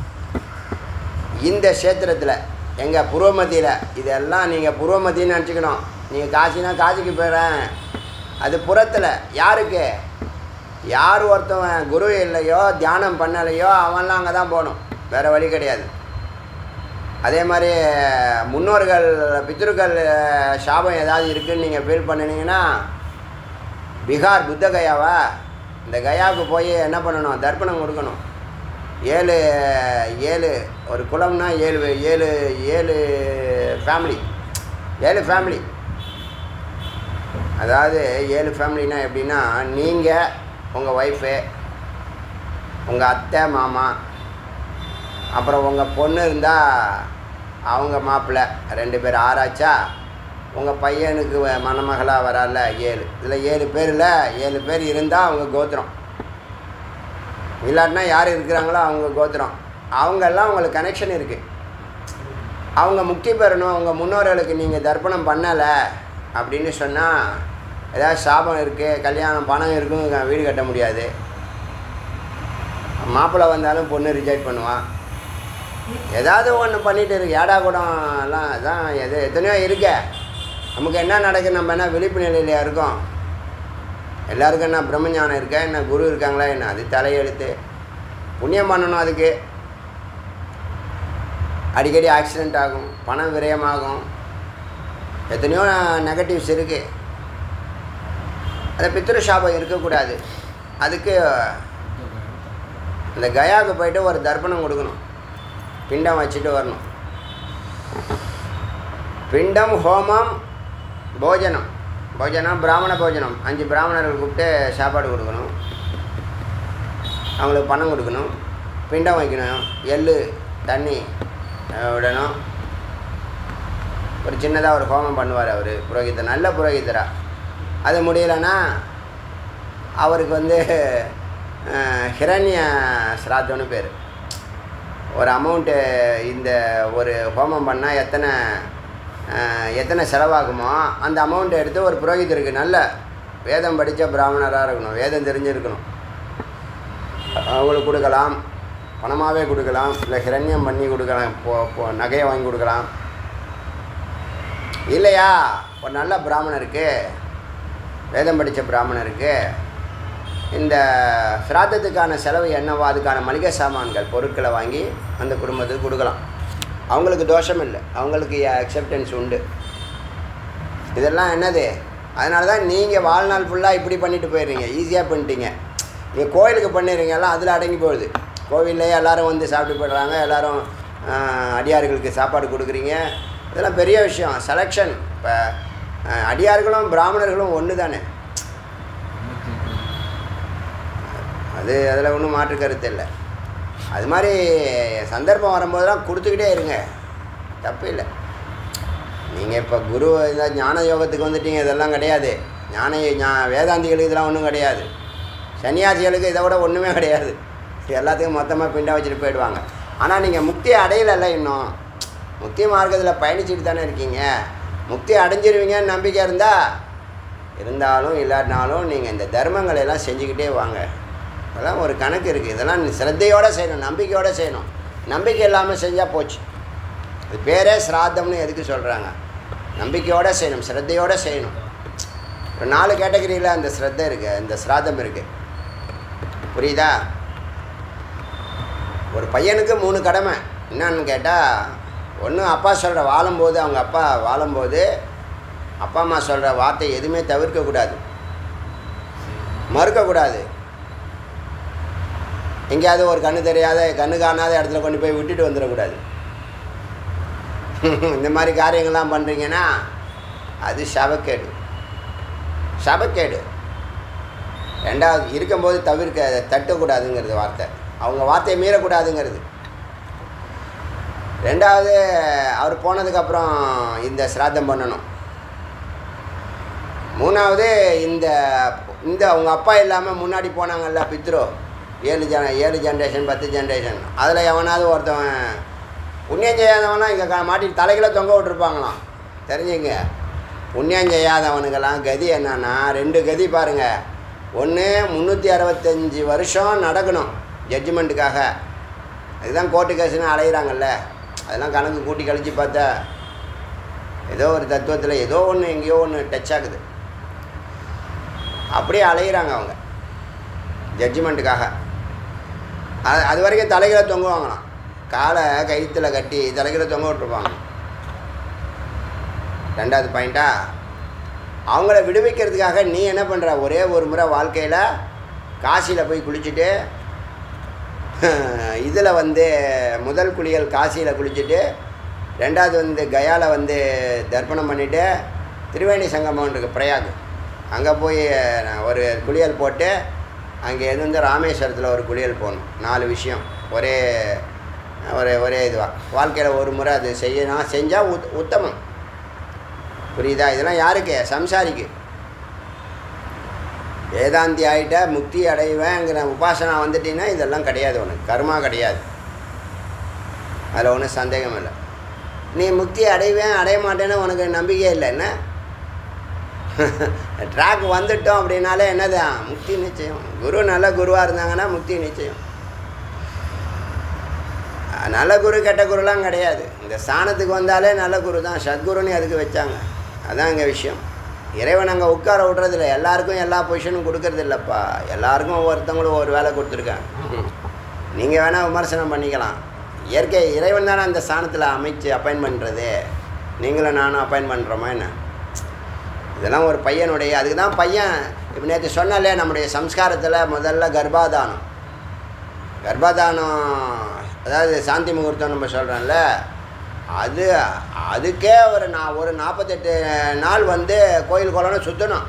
A: இந்த க்ஷேத்திரத்தில் எங்கள் புருவமத்தியில் இதெல்லாம் நீங்கள் புருவமத்தின்னு நினச்சிக்கணும் நீங்கள் காசினா காசிக்கு போயிடுறேன் அது புறத்தில் யாருக்கு யார் ஒருத்தவன் குரு இல்லையோ தியானம் பண்ணலையோ அவன்லாம் அங்கே தான் போகணும் வேறு வழி கிடையாது அதே மாதிரி முன்னோர்கள் பித்ருக்கள் சாபம் ஏதாவது இருக்குன்னு நீங்கள் ஃபீல் பண்ணினீங்கன்னா பீகார் புத்த கயாவா இந்த கயாவுக்கு போய் என்ன பண்ணணும் தர்ப்பணம் கொடுக்கணும் ஏழு ஏழு ஒரு குலம்னா ஏழு ஏழு ஏழு ஃபேமிலி ஏழு ஃபேமிலி அதாவது ஏழு ஃபேமிலினா எப்படின்னா நீங்கள் உங்கள் ஒய்ஃபு உங்கள் அத்தை மாமா அப்புறம் உங்கள் பொண்ணு இருந்தால் அவங்க மாப்பிள்ளை ரெண்டு பேர் ஆறாச்சா உங்கள் பையனுக்கு வ- மணமகளாக வரால ஏழு இதில் ஏழு பேரில் ஏழு பேர் இருந்தால் அவங்க கோத்திரம் இல்லாட்டினா யார் இருக்கிறாங்களோ அவங்க கோத்திரம் அவங்கெல்லாம் உங்களுக்கு கனெக்ஷன் இருக்குது அவங்க முக்தி பெறணும் அவங்க முன்னோர்களுக்கு நீங்கள் தர்ப்பணம் பண்ணலை அப்படின்னு சொன்னால் ஏதாவது சாபம் இருக்குது கல்யாணம் பணம் இருக்கும் இங்க வீடு கட்ட முடியாது மாப்பிள்ளை வந்தாலும் பொண்ணு ரிஜெக்ட் பண்ணுவான் ஏதாவது ஒன்று பண்ணிட்டு இருக்கு ஏடா கூடம் எல்லாம் அதான் எது எத்தனையோ இருக்கே நமக்கு என்ன நடக்குது நம்ம என்ன விழிப்பு நிலையில இருக்கோம் எல்லாருக்கும் என்ன பிரம்மஞானம் இருக்கா என்ன குரு இருக்காங்களா என்ன அது தலையெழுத்து புண்ணியம் பண்ணணும் அதுக்கு அடிக்கடி ஆக்சிடெண்ட் ஆகும் பணம் விரயமாகும் எத்தனையோ நெகட்டிவ்ஸ் இருக்குது அந்த பித்ரு சாபம் இருக்கக்கூடாது அதுக்கு இந்த கயாவுக்கு போயிட்டு ஒரு தர்ப்பணம் கொடுக்கணும் பிண்டம் வச்சுட்டு வரணும் பிண்டம் ஹோமம் போஜனம் போஜனம் பிராமண போஜனம் அஞ்சு பிராமணர்கள் கூப்பிட்டு சாப்பாடு கொடுக்கணும் அவங்களுக்கு பணம் கொடுக்கணும் பிண்டம் வைக்கணும் எள்ளு தண்ணி அஹ், விடணும் ஒரு சின்னதாக ஒரு ஹோமம் பண்ணுவார் அவர் புரோகிதர் நல்ல புரோகிதரா அது முடியலன்னா அவருக்கு வந்து அஹ், ஹிரண்ய ஸ்ராத்தம்னு பேர் ஒரு அமௌண்ட்டு இந்த ஒரு ஹோமம் பண்ணால் எத்தனை அஹ், எத்தனை செலவாகுமோ அந்த அமௌண்ட்டை எடுத்து ஒரு புரோகிதருக்கு நல்ல வேதம் படித்த பிராமணராக இருக்கணும் வேதம் தெரிஞ்சிருக்கணும் அவங்களுக்கு கொடுக்கலாம் பணமாகவே கொடுக்கலாம் இல்லை ஹிரண்யம் பண்ணி கொடுக்கலாம் இப்போ இப்போ நகையை வாங்கி கொடுக்கலாம் இல்லையா ஒரு நல்ல பிராமணருக்கு வேதம் படித்த பிராமணருக்கு இந்த சிராத்தத்துக்கான செலவு என்னவோ அதுக்கான மளிகை சாமான்கள் பொருட்களை வாங்கி அந்த குடும்பத்துக்கு கொடுக்கலாம் அவங்களுக்கு தோஷம் இல்லை அவங்களுக்கு அக்செப்டன்ஸ் உண்டு இதெல்லாம் என்னது அதனால தான் நீங்கள் வாழ்நாள் ஃபுல்லாக இப்படி பண்ணிட்டு போயிடுறீங்க ஈஸியாக பண்ணிட்டீங்க நீங்கள் கோயிலுக்கு பண்ணிடுறீங்க எல்லாம் அதில் அடங்கி போகுது கோவில்லையே எல்லாரும் வந்து சாப்பிட்டு போயிடுறாங்க எல்லாரும் ஆஹ், அடியார்களுக்கு சாப்பாடு கொடுக்குறீங்க இதெல்லாம் பெரிய விஷயம் செலெக்ஷன் இப்போ அடியார்களும் பிராமணர்களும் ஒன்று தானே அது அதில் ஒன்றும் மாற்று கருத்து இல்லை அது மாதிரி சந்தர்ப்பம் வரும்போதெல்லாம் கொடுத்துக்கிட்டே இருங்க தப்பு இல்லை நீங்கள் இப்போ குரு இந்த ஞான யோகத்துக்கு வந்துட்டீங்க இதெல்லாம் கிடையாது ஞான ஞா வேதாந்திகளுக்கு இதெல்லாம் ஒன்றும் கிடையாது சன்னியாசிகளுக்கு இதை விட ஒன்றுமே கிடையாது எல்லாத்துக்கும் மொத்தமாக பிண்டா வச்சுட்டு போயிடுவாங்க ஆனால் நீங்கள் முக்தி அடையலைல்ல இன்னும் முக்தி மார்க்கத்தில் பயணிச்சுட்டு தானே இருக்கீங்க முக்தி அடைஞ்சிருவீங்கன்னு நம்பிக்கை இருந்தால் இருந்தாலும் இல்லாட்டினாலும் நீங்கள் இந்த தர்மங்களை எல்லாம் செஞ்சுக்கிட்டே வாங்க இதெல்லாம் ஒரு கணக்கு இருக்குது இதெல்லாம் சிரத்தையோடு செய்யணும் நம்பிக்கையோடு செய்யணும் நம்பிக்கை இல்லாமல் செஞ்சால் போச்சு இது பேரே சிராத்தம்னு எதுக்கு சொல்கிறாங்க நம்பிக்கையோடு செய்யணும் சிரத்தையோடு செய்யணும் ஒரு நாலு கேட்டகரியில் அந்த ஸ்ரத்தை இருக்குது அந்த சிராதம் இருக்குது புரியுதா ஒரு பையனுக்கு மூணு கடமை என்னன்னு கேட்டால் ஒன்று அப்பா சொல்கிற வாழும்போது அவங்க அப்பா வாழும்போது அப்பா அம்மா சொல்கிற வார்த்தை எதுவுமே தவிர்க்கக்கூடாது மறுக்கக்கூடாது எங்கேயாவது ஒரு கண்ணு தெரியாத கண்ணு காணாத இடத்துல கொண்டு போய் விட்டுட்டு வந்துடக்கூடாது இந்த மாதிரி காரியங்கள்லாம் பண்ணுறீங்கன்னா அது சபக்கேடு சபக்கேடு ரெண்டாவது இருக்கும்போது தவிர்க்க அதை தட்டக்கூடாதுங்கிறது வார்த்தை அவங்க வார்த்தையை மீறக்கூடாதுங்கிறது ரெண்டாவது அவர் போனதுக்கப்புறம் இந்த சிராத்தம் பண்ணணும் மூணாவது இந்த இந்த அவங்க அப்பா இல்லாமல் முன்னாடி போனாங்கல்ல பித்ரோ ஏழு ஜன ஏழு ஜென்ரேஷன் பத்து ஜென்ரேஷன் அதில் எவனாவது ஒருத்தவன் புண்ணியம் செய்யாதவனா இங்கே மாட்டி தலைகளை தொங்க விட்டுருப்பாங்களாம் தெரிஞ்சுங்க புண்ணியம் செய்யாதவனுக்கெல்லாம் கதி என்னன்னா ரெண்டு கதி பாருங்கள் ஒன்று முந்நூற்றி அறுபத்தஞ்சி வருஷம் நடக்கணும் ஜட்ஜ்மெண்ட்டுக்காக அதுதான் கோர்ட்டு கேஸுன்னு அலையிறாங்கல்ல அதெல்லாம் கணக்கு கூட்டி கழித்து பார்த்தா ஏதோ ஒரு தத்துவத்தில் ஏதோ ஒன்று எங்கேயோ ஒன்று டச் ஆகுது அப்படியே அலையிறாங்க அவங்க ஜட்ஜ்மெண்ட்டுக்காக அது அது வரைக்கும் தலைகளை தொங்குவாங்களாம் காலை கயிற்றுல கட்டி தலைகளை தொங்க விட்டுருப்பாங்க ரெண்டாவது பாயிண்ட்டா அவங்கள விடுவிக்கிறதுக்காக நீ என்ன பண்ணுற ஒரே ஒரு முறை வாழ்க்கையில் காசியில் போய் குளிச்சுட்டு இதில் வந்து முதல் குளியல் காசியில் குளிச்சுட்டு ரெண்டாவது வந்து கயாவில் வந்து தர்ப்பணம் பண்ணிவிட்டு திரிவேணி சங்கமம் இருக்கு பிரயாக் அங்கே போய் ஒரு குளியல் போட்டு அங்கே எது வந்து ராமேஸ்வரத்தில் ஒரு குளியல் போகணும் நாலு விஷயம் ஒரே ஒரே ஒரே இதுவாக வாழ்க்கையில் ஒரு முறை அது செய்யணும் செஞ்சால் உத் உத்தமம் புரியுதா இதெல்லாம் யாருக்கு சம்சாரிக்கு வேதாந்தி ஆகிட்ட முக்தி அடைவேங்கிற உபாசனா வந்துட்டீங்கன்னா இதெல்லாம் கிடையாது உனக்கு கர்மா கிடையாது அதில் ஒன்றும் சந்தேகம் இல்லை நீ முக்தி அடைவேன் அடைய மாட்டேன்னு உனக்கு நம்பிக்கை இல்லை என்ன ட்ராக் வந்துட்டோம் அப்படின்னாலே என்னதான் முக்தி நிச்சயம் குரு நல்ல குருவாக இருந்தாங்கன்னா முக்தி நிச்சயம் நல்ல குரு கெட்ட குருலாம் கிடையாது இந்த ஸ்தானத்துக்கு வந்தாலே நல்ல குரு தான் சத்குருன்னு அதுக்கு வச்சாங்க அதான் இங்கே விஷயம் இறைவன் அங்கே உட்கார விட்றதில்ல எல்லாருக்கும் எல்லா பொசிஷனும் கொடுக்கறது இல்லைப்பா எல்லாருக்கும் ஒவ்வொருத்தவங்களும் ஒரு வேலை கொடுத்துருக்காங்க நீங்கள் வேணால் விமர்சனம் பண்ணிக்கலாம் இயற்கை இறைவன் தானே அந்த ஸ்தானத்தில் அமைச்சு அப்பாயின் பண்ணுறது நீங்களும் நானும் அப்பாயின் பண்ணுறோமா என்ன இதெல்லாம் ஒரு பையனுடைய அதுக்கு தான் பையன் இப்போ நேற்று சொன்னாலே நம்முடைய சம்ஸ்காரத்தில் முதல்ல கர்ப்பாதானம் கர்ப்பாதானம் அதாவது சாந்தி முகூர்த்தம் நம்ம சொல்கிறோம்ல அது அதுக்கே ஒரு நான் ஒரு நாற்பத்தெட்டு நாள் வந்து கோயில் குளம்னு சுற்றணும்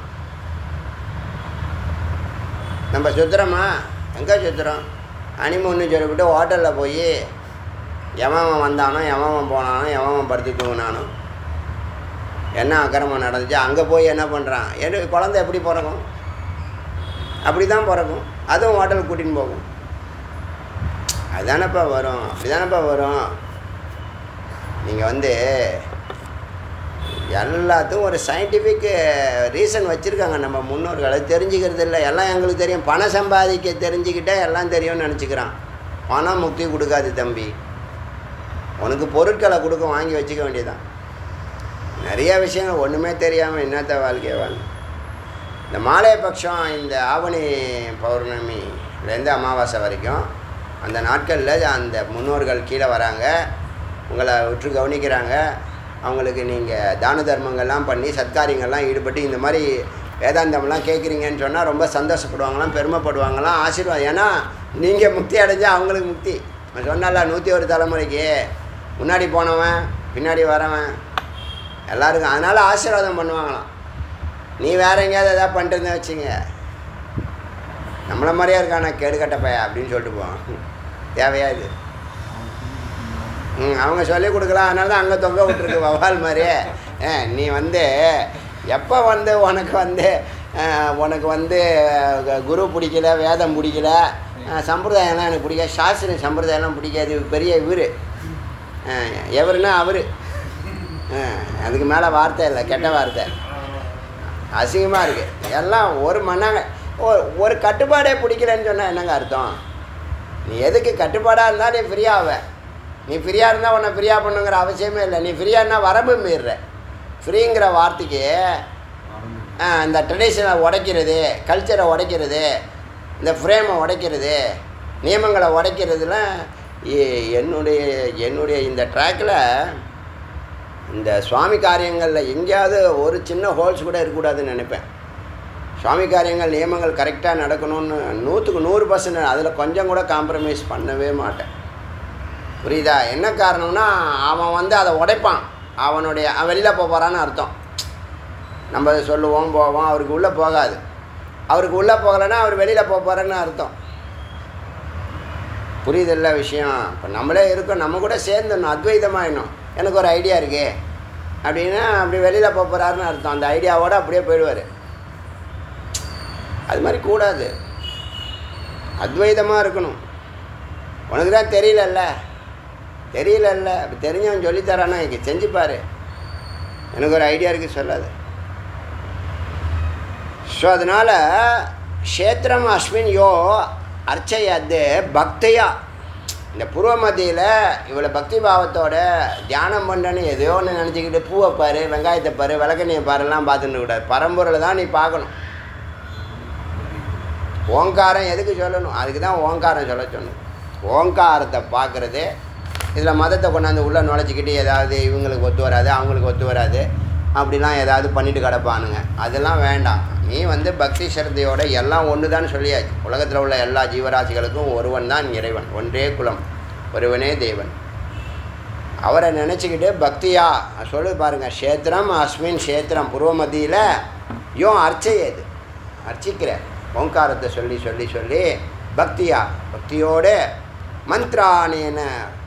A: நம்ம சுற்றுறோமா எங்கே சுற்றுறோம் அனிமூன்னு சொல்லிவிட்டு ஹோட்டலில் போய் எவன் வந்தானோ எவன் போனானோ எவன் படுத்து தூங்கினானோ என்ன அக்கிரமம் நடந்துச்சு அங்கே போய் என்ன பண்ணுறான் எது குழந்தை எப்படி பிறக்கும் அப்படி தான் பிறக்கும் அதுவும் ஹோட்டலுக்கு கூட்டின்னு போகும் அதுதானப்பா வரும் அப்படி தானப்பா வரும் நீங்கள் வந்து எல்லாத்துக்கும் ஒரு சயின்டிஃபிக் ரீசன் வச்சுருக்காங்க நம்ம முன்னோர்கள் அது தெரிஞ்சுக்கிறது இல்லை எல்லாம் எங்களுக்கு தெரியும் பணம் சம்பாதிக்க தெரிஞ்சுக்கிட்டே எல்லாம் தெரியும்னு நினச்சிக்கிறான் பணம் முக்தி கொடுக்காது தம்பி உனக்கு பொருட்களை கொடுக்க வாங்கி வச்சுக்க வேண்டியதான் நிறைய விஷயங்கள் ஒன்றுமே தெரியாமல் என்னத்த வாழ்க்கையை வாழ் இந்த மாலையபட்சம் இந்த ஆவணி பௌர்ணமிலேருந்து அமாவாசை வரைக்கும் அந்த நாட்களில் அந்த முன்னோர்கள் கீழே வராங்க உங்களை உற்று கவனிக்கிறாங்க அவங்களுக்கு நீங்கள் தான தர்மங்கள்லாம் பண்ணி சத்காரியங்கள்லாம் ஈடுபட்டு இந்த மாதிரி வேதாந்தம்லாம் கேட்குறீங்கன்னு சொன்னால் ரொம்ப சந்தோஷப்படுவாங்களாம் பெருமைப்படுவாங்களாம் ஆசீர்வாதம் ஏன்னா நீங்கள் முக்தி அடைஞ்சால் அவங்களுக்கு முக்தி நான் சொன்னால நூற்றி ஒரு தலைமுறைக்கு முன்னாடி போனவன் பின்னாடி வரவன் எல்லாருக்கும் அதனால் ஆசீர்வாதம் பண்ணுவாங்களாம் நீ வேற எங்கேயாவது எதாவது பண்ணிட்டு வச்சுங்க நம்மளை மாதிரியா இருக்கானா கேடு கட்ட பைய அப்படின்னு சொல்லிட்டு போவான் தேவையா இது ம் அவங்க சொல்லி கொடுக்கலாம் அதனால தான் அங்கே தொங்க விட்டுருக்கு வவால் மாதிரி ஆ, நீ வந்து எப்போ வந்து உனக்கு வந்து ஆ, உனக்கு வந்து க- குரு பிடிக்கல வேதம் பிடிக்கல ஆ, சம்பிரதாயம்லாம் எனக்கு பிடிக்காது சாஸ்திர சம்பிரதாயம்லாம் பிடிக்காது இவர் பெரிய இவர் எவருன்னா அவர் அதுக்கு மேலே வார்த்தை இல்லை கெட்ட வார்த்தை அசிங்கமாக இருக்குது எல்லாம் ஒரு மண்ணாங்க ஒரு- ஒரு கட்டுப்பாடே பிடிக்கலன்னு சொன்னால் என்னங்க அர்த்தம் நீ எதுக்கு கட்டுப்பாடாக இருந்தால் நீ ஃப்ரீயாவ நீ ஃப்ரீயாக இருந்தால் உன்னை ஃப்ரீயாக பண்ணுங்கிற அவசியமே இல்லை நீ ஃப்ரீயாக இருந்தால் வரம்பு மீறுற ஃப்ரீங்கிற வார்த்தைக்கு ஆ, இந்த ட்ரெடிஷனை உடைக்கிறது கல்ச்சரை உடைக்கிறது இந்த ஃப்ரேமை உடைக்கிறது நியமங்களை உடைக்கிறதுலாம் எ- என்னுடைய என்னுடைய இந்த ட்ராக்கில் இந்த சுவாமி காரியங்களில் எங்கேயாவது ஒரு சின்ன ஹோல்ஸ் கூட இருக்கக்கூடாதுன்னு நினைப்பேன் சுவாமி காரியங்கள் நியமங்கள் கரெக்டாக நடக்கணும்னு நூற்றுக்கு நூறு பர்சன்ட் அதில் கொஞ்சம் கூட காம்ப்ரமைஸ் பண்ணவே மாட்டேன் புரியுதா என்ன காரணம்னா அவன் வந்து அதை உடைப்பான் அவனுடைய அவன் வெளியில் போக போகிறான்னு அர்த்தம் நம்ம அதை சொல்லுவோம் போவோம் அவருக்கு உள்ளே போகாது அவருக்கு உள்ளே போகலைன்னா அவர் வெளியில் போக போகிறேன்னு அர்த்தம் புரியுதில்ல விஷயம் இப்போ நம்மளே இருக்கோம் நம்ம கூட சேர்ந்துடணும் அத்வைதமாயிடணும் எனக்கு ஒரு ஐடியா இருக்கே அப்படின்னா அப்படி வெளியில் போக போகிறாருன்னு அர்த்தம் அந்த ஐடியாவோடு அப்படியே போயிடுவார் மாதிரி கூடாது அத்வைதமாக இருக்கணும் உனக்கு தான் தெரியலல்ல தெரியலல்ல அப்போ தெரிஞ்சவன் சொல்லித்தரானா இங்கே செஞ்சுப்பார் எனக்கு ஒரு ஐடியா இருக்குது சொல்லாது ஸோ அதனால் க்ஷேத்திரம் அஸ்மின் யோ அர்ச்சையது பக்தியா இந்த பூர்வ மத்தியில் இவ்வளோ பக்தி பாவத்தோட தியானம் பண்ணுறேன்னு எதையோ ஒன்று நினச்சிக்கிட்டு பூவை பாரு வெங்காயத்தை பாரு விளக்கண்ணியை பாருலாம் பார்த்துட்டு கூடாது பரம்பொருளை தான் நீ பார்க்கணும் ஓங்காரம் எதுக்கு சொல்லணும் அதுக்கு தான் ஓங்காரம் சொல்ல சொன்னோம் ஓங்காரத்தை பார்க்குறது இதில் மதத்தை கொண்டாந்து உள்ளே நுழைச்சிக்கிட்டு ஏதாவது இவங்களுக்கு ஒத்து வராது அவங்களுக்கு ஒத்து வராது அப்படிலாம் ஏதாவது பண்ணிட்டு கிடப்பானுங்க அதெல்லாம் வேண்டாம் நீ வந்து பக்தி சிரத்தையோட எல்லாம் ஒன்று தான் சொல்லியாச்சு உலகத்தில் உள்ள எல்லா ஜீவராசிகளுக்கும் ஒருவன் தான் இறைவன் ஒன்றே குலம் ஒருவனே தேவன் அவரை நினச்சிக்கிட்டு பக்தியா சொல்லு பாருங்க க்ஷேத்திரம் அஸ்மின் க்ஷேத்திரம் பூர்வ மத்தியில் யோ அர்ச்சையது அர்ச்சிக்கிற ஓங்காரத்தை சொல்லி சொல்லி சொல்லி பக்தியா பக்தியோடு மந்த்ரானேன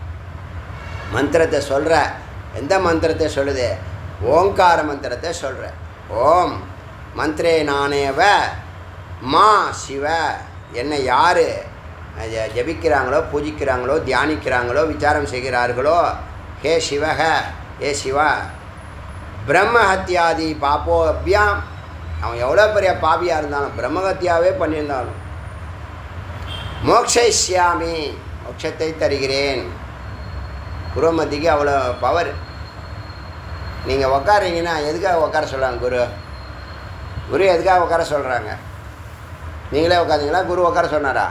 A: மந்திரத்தை சொல்கிற எந்த மந்திரத்தை சொல்லுது ஓங்கார மந்திரத்தை சொல்கிற ஓம் மந்திரே நானேவ மா சிவ என்னை யார் ஜபிக்கிறாங்களோ பூஜிக்கிறாங்களோ தியானிக்கிறாங்களோ விசாரம் செய்கிறார்களோ ஹே சிவக ஹே சிவா பிரம்மஹத்யாதி பாப்போ அபியாம் அவன் எவ்வளோ பெரிய பாபியாக இருந்தாலும் பிரம்மஹத்யாவே பண்ணியிருந்தாலும் மோக்ஷயிஷ்யாமி மோட்சத்தை தருகிறேன் குருமதிக்கு அவ்வளோ பவர் நீங்கள் உக்காரீங்கன்னா எதுக்காக உட்கார சொல்கிறாங்க குரு குரு எதுக்காக உட்கார சொல்கிறாங்க நீங்களே உட்காந்தீங்களா குரு உட்கார சொன்னாரா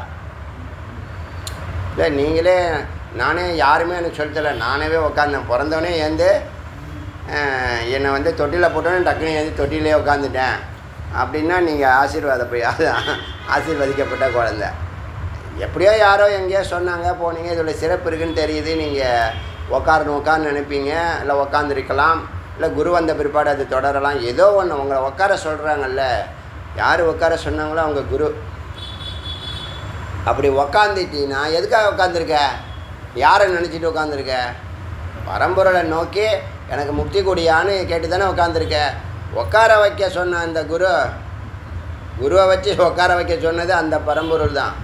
A: இல்லை நீங்களே நானே யாருமே எனக்கு சொல்லித்தல நானே உட்காந்தேன் பிறந்தவனே ஏந்து அஹ், என்னை வந்து தொட்டியில் போட்டோன்னே டக்குனு ஏந்து தொட்டிலே உட்காந்துட்டேன் அப்படின்னா நீங்கள் ஆசீர்வாதம் போய் ஆசீர்வதிக்கப்பட்ட குழந்தை எப்படியோ யாரோ எங்கேயோ சொன்னாங்க போனீங்க இதில் சிறப்பு இருக்குன்னு தெரியுது நீங்கள் உக்காரணும் உட்கார்னு நினைப்பீங்க இல்லை உக்காந்துருக்கலாம் இல்லை குரு வந்த பிற்பாடு அது தொடரலாம் ஏதோ ஒன்று உங்களை உட்கார சொல்கிறாங்கல்ல யார் உட்கார சொன்னாங்களோ அவங்க குரு அப்படி உக்காந்துட்டீங்கன்னா எதுக்காக உட்காந்துருக்க யாரை நினச்சிட்டு உட்காந்துருக்க பரம்பொருளை நோக்கி எனக்கு முக்தி கொடியான்னு கேட்டு தானே உட்காந்துருக்க உட்கார வைக்க சொன்ன அந்த குரு குருவை வச்சு உட்கார வைக்க சொன்னது அந்த பரம்பொருள் தான்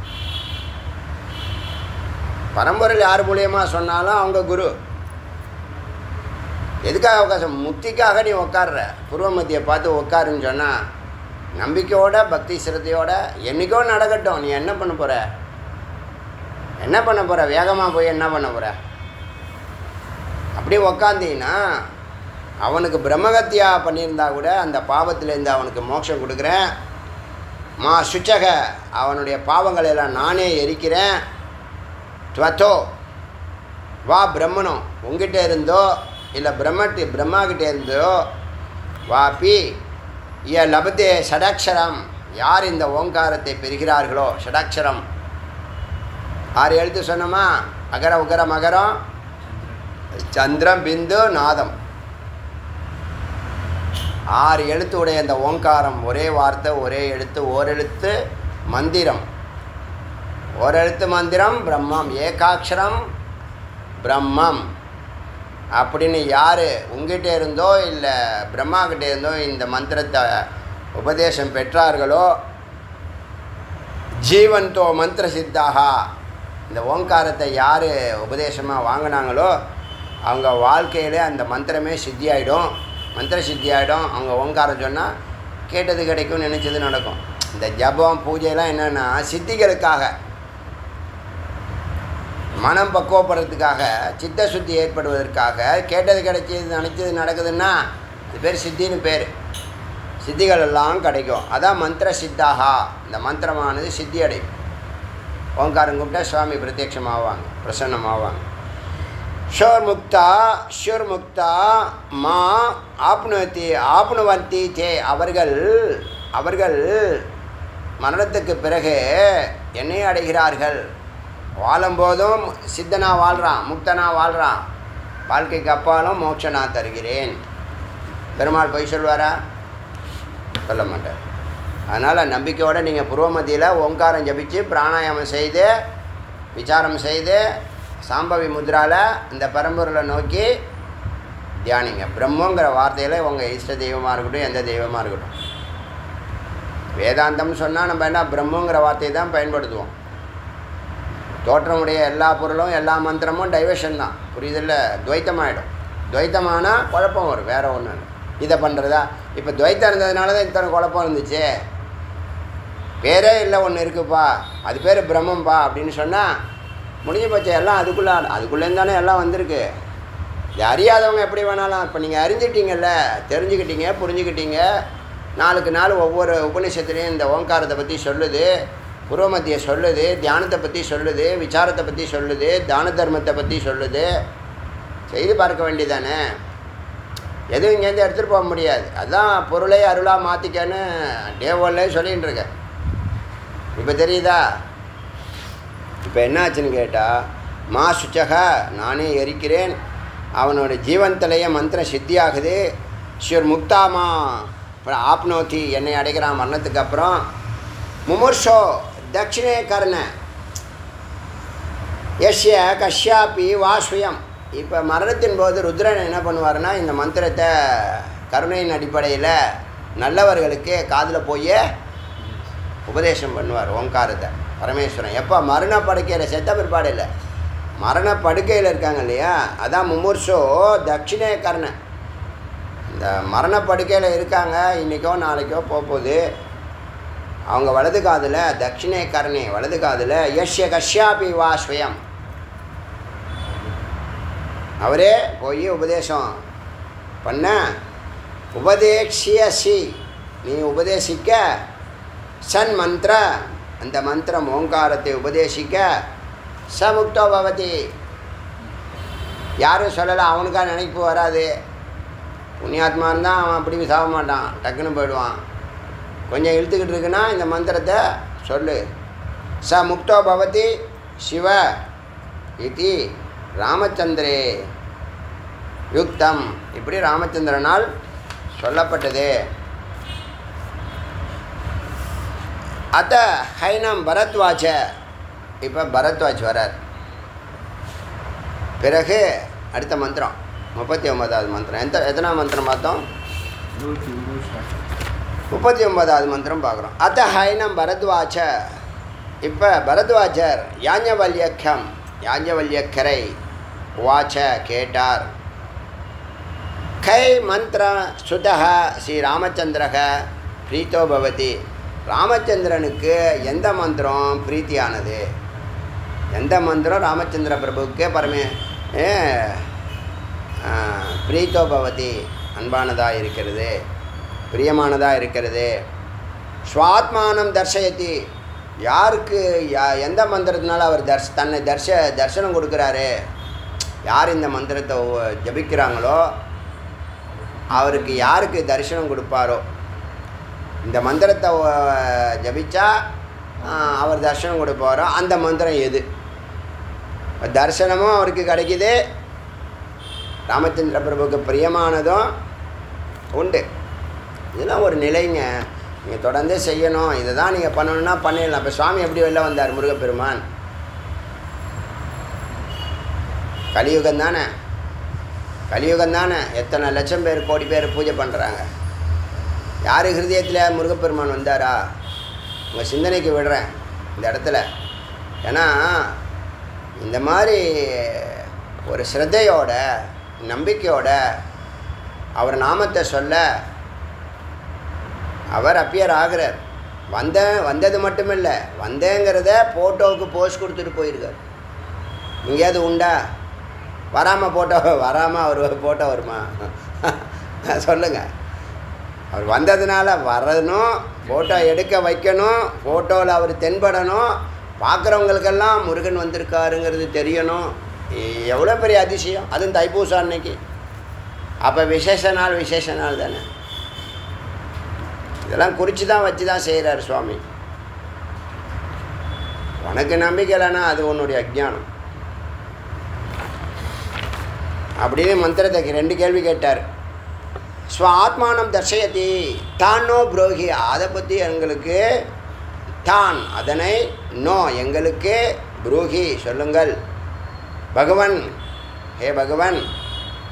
A: பரம்பொருள் யார் மூலியமாக சொன்னாலும் அவங்க குரு எதுக்காக உட்கார முக்திக்காக நீ உட்கார்ற பூர்வ மத்தியை பார்த்து உட்காருன்னு சொன்னால் நம்பிக்கையோட பக்தி சிரத்தையோட என்றைக்கோ நடக்கட்டும் நீ என்ன பண்ண போகிற என்ன பண்ண போகிற வேகமாக போய் என்ன பண்ண போகிற அப்படியே உக்காந்தீங்கன்னா அவனுக்கு பிரம்மகத்தியா பண்ணியிருந்தா கூட அந்த பாவத்திலேருந்து அவனுக்கு மோட்சம் கொடுக்குறேன் மா சுச்சக அவனுடைய பாவங்களை எல்லாம் நானே எரிக்கிறேன் துவத்தோ வா பிரம்மனோ உங்ககிட்ட இருந்தோ இல்லை பிரம்மட்டு பிரம்மா கிட்ட இருந்தோ வாபி இய லபத்தே ஷடாட்சரம் யார் இந்த ஓங்காரத்தை பெறுகிறார்களோ ஷடாட்சரம் ஆறு எழுத்து சொன்னோமா அகர உகர மகரம் சந்திரம் பிந்து நாதம் ஆறு எழுத்து உடைய அந்த ஓங்காரம் ஒரே வார்த்தை ஒரே எழுத்து ஓரெழுத்து மந்திரம் ஓரெழுத்து மந்திரம் பிரம்மம் ஏகாட்சரம் பிரம்மம் அப்படின்னு யார் உங்ககிட்ட இருந்தோ இல்லை பிரம்மா கிட்ட இருந்தோ இந்த மந்திரத்தை உபதேசம் பெற்றார்களோ ஜீவந்தோ மந்திர சித்தாக இந்த ஓங்காரத்தை யார் உபதேசமாக வாங்கினாங்களோ அவங்க வாழ்க்கையிலே அந்த மந்திரமே சித்தியாயிடும் மந்திர சித்தியாயிடும் அவங்க ஓங்காரம் சொன்னால் கேட்டது கிடைக்கும் நினச்சது நடக்கும் இந்த ஜபம் பூஜைலாம் என்னென்னா சித்திகளுக்காக மனம் பக்குவப்படுறதுக்காக சித்த சுத்தி ஏற்படுவதற்காக கேட்டது கிடைச்சது நினச்சது நடக்குதுன்னா அது பேர் சித்தின்னு பேர் சித்திகள் எல்லாம் கிடைக்கும் அதான் மந்திர சித்தாகா இந்த மந்திரமானது சித்தி அடையும் ஓங்காரம் கூப்பிட்டா சுவாமி பிரத்யட்சமாவாங்க பிரசன்னமாவாங்க ஷோர் முக்தா ஷுர் முக்தா மா ஆப்னுவத்தி ஆப்னுவந்தி தே அவர்கள் அவர்கள் மரணத்துக்கு பிறகு என்னை அடைகிறார்கள் வாழும்போதும் சித்தனா வாழ்கிறான் முக்தனா வாழ்கிறான் வாழ்க்கைக்கு அப்பாலும் மோட்சனா தருகிறேன் பெருமாள் பொய் சொல்வாரா சொல்ல மாட்டார் அதனால் நம்பிக்கையோடு நீங்கள் புருவமத்தியில் ஓங்காரம் ஜபித்து பிராணாயாமம் செய்து விசாரம் செய்து சாம்பவி முத்ரால இந்த பரம்பொருளை நோக்கி தியானிங்க பிரம்மங்கிற வார்த்தையில் உங்கள் இஷ்ட தெய்வமாக இருக்கட்டும் எந்த தெய்வமாக இருக்கட்டும் வேதாந்தம்னு சொன்னால் நம்ம என்ன பிரம்மங்கிற வார்த்தையை தான் பயன்படுத்துவோம் தோற்றமுடைய எல்லா பொருளும் எல்லா மந்திரமும் டைவர்ஷன் தான் புரியுதில்ல துவைத்தமாயிடும் துவைத்தமானால் குழப்பம் வரும் வேற ஒன்று இதை பண்ணுறதா இப்போ துவைத்தம் இருந்ததுனால தான் இத்தனை குழப்பம் இருந்துச்சு பேரே இல்லை ஒன்று இருக்குப்பா அது பேர் பிரம்மம்பா அப்படின்னு சொன்னால் முடிஞ்சு போச்சு எல்லாம் அதுக்குள்ளே அதுக்குள்ளேருந்து தானே எல்லாம் வந்திருக்கு இது அறியாதவங்க எப்படி வேணாலும் இப்போ நீங்கள் அறிஞ்சிட்டீங்கல்ல தெரிஞ்சுக்கிட்டீங்க புரிஞ்சுக்கிட்டீங்க நாளுக்கு நாள் ஒவ்வொரு உபநிஷத்துலேயும் இந்த ஓங்காரத்தை பற்றி சொல்லுது புருவமத்தியை சொல்லுது தியானத்தை பற்றி சொல்லுது விசாரத்தை பற்றி சொல்லுது தான தர்மத்தை பற்றி சொல்லுது செய்து பார்க்க வேண்டியதானே எதுவும் இங்கேருந்து எடுத்துகிட்டு போக முடியாது அதான் பொருளை அருளாக மாற்றிக்கன்னு டேவோல்லே சொல்லிகிட்டு இருக்கேன் இப்போ தெரியுதா இப்போ என்ன ஆச்சுன்னு கேட்டால் மா சுச்சக நானே எரிக்கிறேன் அவனோட ஜீவன்தலைய மந்திரம் சித்தியாகுது ஷிவர் முக்தாமா அப்புறம் ஆப்னோத்தி என்னை அடைக்கிறான் மரணத்துக்கு அப்புறம் முமுர்ஷோ தட்சிணே கர்ண எஷ்ய கஷ்யாப்பி வாஸ்வயம் இப்போ மரணத்தின் போது ருத்ரன் என்ன பண்ணுவாருன்னா இந்த மந்திரத்தை கருணையின் அடிப்படையில் நல்லவர்களுக்கு காதில் போய் உபதேசம் பண்ணுவார் ஓங்காரத்தை பரமேஸ்வரன் எப்போ மரண படுக்கையில் செத்த பிற்பாடு இல்லை மரண படுக்கையில் இருக்காங்க இல்லையா அதான் முமுர்ஷோ தட்சிணே கர்ணன் இந்த மரண படுக்கையில் இருக்காங்க இன்றைக்கோ நாளைக்கோ போக போகுது அவங்க வலது காதில் தட்சிணே கர்ணே வலது காதில் யஷ்ய கஷ்யாபி வா ஸ்வயம் அவரே போய் உபதேசம் பண்ண உபதேக்ஷியசி நீ உபதேசிக்க சன் மந்திர அந்த மந்திரம் ஓங்காரத்தை உபதேசிக்க ச முக்தோ பவதி யாரும் சொல்லலை அவனுக்கா நினைப்பு வராது புண்ணியாத்மா இருந்தால் அவன் அப்படி சாக மாட்டான் டக்குன்னு போயிடுவான் கொஞ்சம் இழுத்துக்கிட்டு இருக்குன்னா இந்த மந்திரத்தை சொல்லு ச முக்தோ பவதி சிவ இது ராமச்சந்திரே யுக்தம் இப்படி ராமச்சந்திரனால் சொல்லப்பட்டது அத்த ஹைனம் பரத்வாஜ இப்போ பரத்வாஜ் வரார் பிறகு அடுத்த மந்திரம் முப்பத்தி ஒன்பதாவது மந்திரம் எந்த எத்தனாம் மந்திரம் பார்த்தோம் முப்பத்தி ஒன்பதாவது மந்திரம் பார்க்குறோம் அத்த ஹைனம் பரத்வாஜ இப்போ பரத்வாஜர் யாஞ்சவல்யக்கம் யாஞ்சவல்யக்கரை வாச்ச கேட்டார் கை மந்திர சுதக ஸ்ரீ ராமச்சந்திரக பிரீத்தோ பவதி ராமச்சந்திரனுக்கு எந்த மந்திரம் பிரீத்தியானது எந்த மந்திரம் ராமச்சந்திர பிரபுவுக்கு பரமே ஏ, ஆ, பிரீத்தோ பவதி அன்பானதாக இருக்கிறது பிரியமானதாக இருக்கிறது ஸ்வாத்மானம் தர்ஷயத்தி யாருக்கு யா எந்த மந்திரத்தினால அவர் தர்ஷ தன்னை தர்ஷ தர்சனம் கொடுக்குறாரு யார் இந்த மந்திரத்தை ஒ- ஜபிக்கிறாங்களோ அவருக்கு யாருக்கு தரிசனம் கொடுப்பாரோ இந்த மந்திரத்தை ஒ- ஜபிச்சா ஆ, அவர் தரிசனம் கொடுப்பாரோ அந்த மந்திரம் எது தரிசனமும் அவருக்கு கிடைக்குது ராமச்சந்திர பிரபுக்கு பிரியமானதும் உண்டு இதெல்லாம் ஒரு நிலைங்க நீங்கள் தொடர்ந்து செய்யணும் இதை தான் நீங்கள் பண்ணணும்னா பண்ணிடலாம் இப்போ சுவாமி எப்படி வெளில வந்தார் முருகப்பெருமான் கலியுகம் தானே கலியுகம் தானே எத்தனை லட்சம் பேர் கோடி பேர் பூஜை பண்ணுறாங்க யார் ஹிருதயத்தில் முருகப்பெருமான் வந்தாரா உங்கள் சிந்தனைக்கு விடுறேன் இந்த இடத்துல ஏன்னா இந்த மாதிரி ஒரு ஸ்ரத்தையோட நம்பிக்கையோட அவர் நாமத்தை சொல்ல அவர் அப்பியர் ஆகிறார் வந்த வந்தது மட்டும் இல்லை வந்தேங்கிறத ஃபோட்டோவுக்கு போஸ்ட் கொடுத்துட்டு போயிருக்கார் எங்கேயாவது உண்டா வராமல் ஃபோட்டோ வராமல் அவர் ஃபோட்டோ வருமா சொல்லுங்கள் அவர் வந்ததுனால வரணும் ஃபோட்டோ எடுக்க வைக்கணும் ஃபோட்டோவில் அவர் தென்படணும் பார்க்குறவங்களுக்கெல்லாம் முருகன் வந்திருக்காருங்கிறது தெரியணும் எ- எவ்வளோ பெரிய அதிசயம் அதுவும் தைப்பூசம் அன்னைக்கு அப்போ விசேஷ நாள் விசேஷ நாள் தானே இதெல்லாம் குறித்து தான் வச்சு தான் செய்கிறார் சுவாமி உனக்கு நம்பிக்கை இல்லைன்னா அது உன்னுடைய அஜ்ஞானம் அப்படின்னு மந்திரத்தை ரெண்டு கேள்வி கேட்டார் ஸ்வ ஆத்மானம் தர்ஷயதி தானோ புரோகி அதை பற்றி எங்களுக்கு தான் அதனை நோ எங்களுக்கு புரோகி சொல்லுங்கள் பகவன் ஹே பகவன்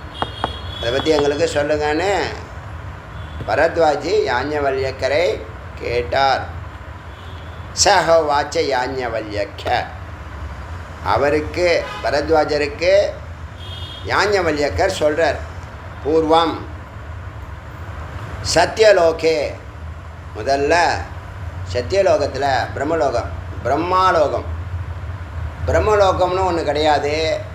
A: அதை பற்றி எங்களுக்கு சொல்லுங்கன்னு பரத்வாஜி யாஞ்சவல்யக்கரை கேட்டார் சக வாச்ச யாஞவல்யக்க அவருக்கு பரத்வாஜருக்கு யாஞவல்யக்கர் சொல்கிறார் பூர்வம் சத்தியலோகே முதல்ல சத்தியலோகத்தில் பிரம்மலோகம் பிரம்மாலோகம் பிரம்மலோகம்னு ஒன்று கிடையாது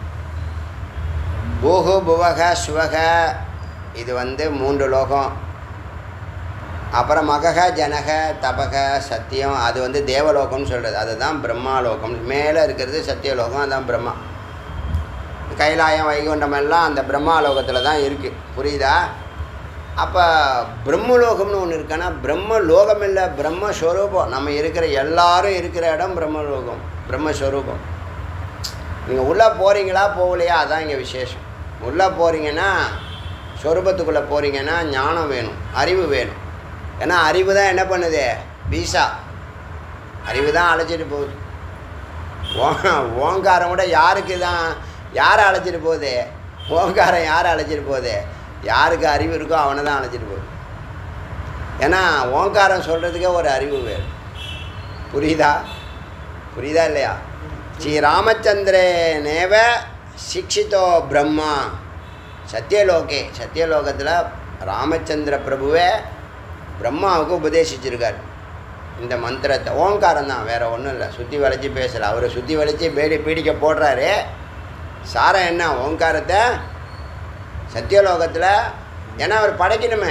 A: பூகு புவக சுவக இது வந்து மூன்று லோகம் அப்புறம் மகக ஜனக தபக சத்தியம் அது வந்து தேவலோகம்னு சொல்கிறது அதுதான் பிரம்மாலோகம் மேலே இருக்கிறது சத்தியலோகம் அதுதான் பிரம்மா கைலாயம் வைகுண்டம் எல்லாம் அந்த பிரம்மாலோகத்தில் தான் இருக்குது புரியுதா அப்போ பிரம்மலோகம்னு ஒன்று இருக்கான்னா பிரம்மலோகம் இல்லை பிரம்மஸ்வரூபம் நம்ம இருக்கிற எல்லாரும் இருக்கிற இடம் பிரம்மலோகம் பிரம்மஸ்வரூபம் நீங்கள் உள்ளே போகிறீங்களா போகலையா அதான் இங்கே விசேஷம் உள்ளே போகிறீங்கன்னா சொரூபத்துக்குள்ளே போகிறீங்கன்னா ஞானம் வேணும் அறிவு வேணும் ஏன்னா அறிவு தான் என்ன பண்ணுது வீசா அறிவு தான் அழைச்சிட்டு போகுது ஓ- ஓங்காரம் கூட யாருக்கு தான் யாரை அழைச்சிட்டு போகுது ஓங்காரம் யாரை அழைச்சிட்டு போகுது யாருக்கு அறிவு இருக்கோ அவனை தான் அழைச்சிட்டு போகுது ஏன்னா ஓங்காரம் சொல்கிறதுக்கே ஒரு அறிவு வேணும் புரியுதா புரியுதா இல்லையா ஸ்ரீ ராமச்சந்திரனேவ சிக்ஷிதோ பிரம்மா சத்தியலோகே சத்தியலோகத்தில் ராமச்சந்திர பிரபுவே பிரம்மாவுக்கு உபதேசிச்சிருக்கார் இந்த மந்திரத்தை ஓங்காரம் தான் வேறு ஒன்றும் இல்லை சுற்றி வளைச்சி பேசலை அவரை சுற்றி வளைச்சி பேடி பீடிக்க போடுறாரு சாரம் என்ன ஓங்காரத்தை சத்தியலோகத்தில் ஏன்னா அவர் படைக்கணுமே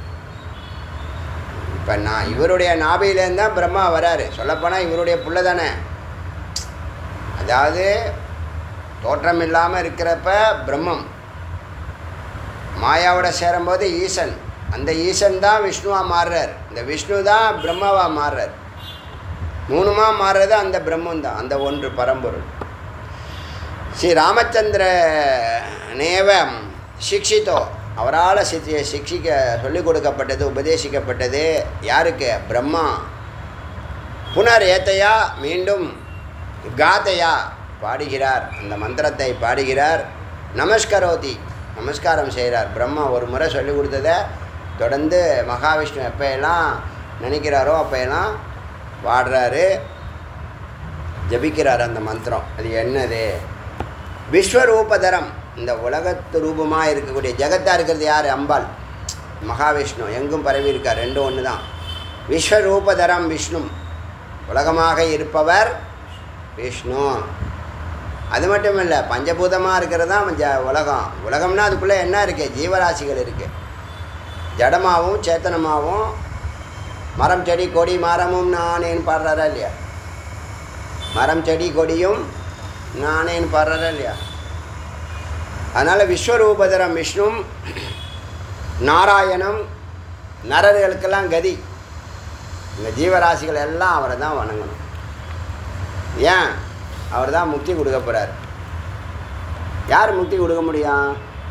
A: இப்போ நான் இவருடைய நாபியிலேருந்து தான் பிரம்மா வராரு சொல்லப்போனால் இவருடைய புள்ள தானே அதாவது தோற்றம் இல்லாமல் இருக்கிறப்ப பிரம்மம் மாயாவோட சேரும்போது ஈசன் அந்த ஈசன் தான் விஷ்ணுவாக மாறுறார் இந்த விஷ்ணு தான் பிரம்மாவாக மாறுறார் மூணுமா மாறுறது அந்த பிரம்மம் தான் அந்த ஒன்று பரம்பொருள் ஸ்ரீ ராமச்சந்திர நேவம் சிக்ஷித்தோ அவரால் சித்தி சிக்ஷிக்க சொல்லிக் கொடுக்கப்பட்டது உபதேசிக்கப்பட்டது யாருக்கு பிரம்மா புனர் ஏத்தையா மீண்டும் காதையா பாடுகிறார் அந்த மந்திரத்தை பாடுகிறார் நமஸ்கரோதி நமஸ்காரம் செய்கிறார் பிரம்மா ஒரு முறை சொல்லி கொடுத்ததை தொடர்ந்து மகாவிஷ்ணு எப்போயெல்லாம் நினைக்கிறாரோ அப்போயெல்லாம் பாடுறாரு ஜபிக்கிறார் அந்த மந்திரம் அது என்னது விஸ்வரூபதரம் இந்த உலகத்து ரூபமாக இருக்கக்கூடிய ஜெகத்தாக இருக்கிறது யார் அம்பாள் மகாவிஷ்ணு எங்கும் பரவி இருக்கார் ரெண்டும் ஒன்று தான் விஸ்வரூபதரம் விஷ்ணு உலகமாக இருப்பவர் விஷ்ணு அது மட்டும் இல்லை பஞ்சபூதமாக இருக்கிறது தான் ஜ உலகம் உலகம்னா அதுக்குள்ளே என்ன இருக்குது ஜீவராசிகள் இருக்குது ஜடமாகவும் சேத்தனமாகவும் மரம் செடி கொடி மரமும் நானேன்னு பாடுறாரா இல்லையா மரம் செடி கொடியும் நானேன்னு பாடுறாரா இல்லையா அதனால் விஸ்வரூபதரம் விஷ்ணும் நாராயணம் நரர்களுக்கெல்லாம் கதி இந்த ஜீவராசிகள் எல்லாம் அவரை தான் வணங்கணும் ஏன் அவர் தான் முக்தி கொடுக்க போகிறார் யார் முக்தி கொடுக்க முடியும்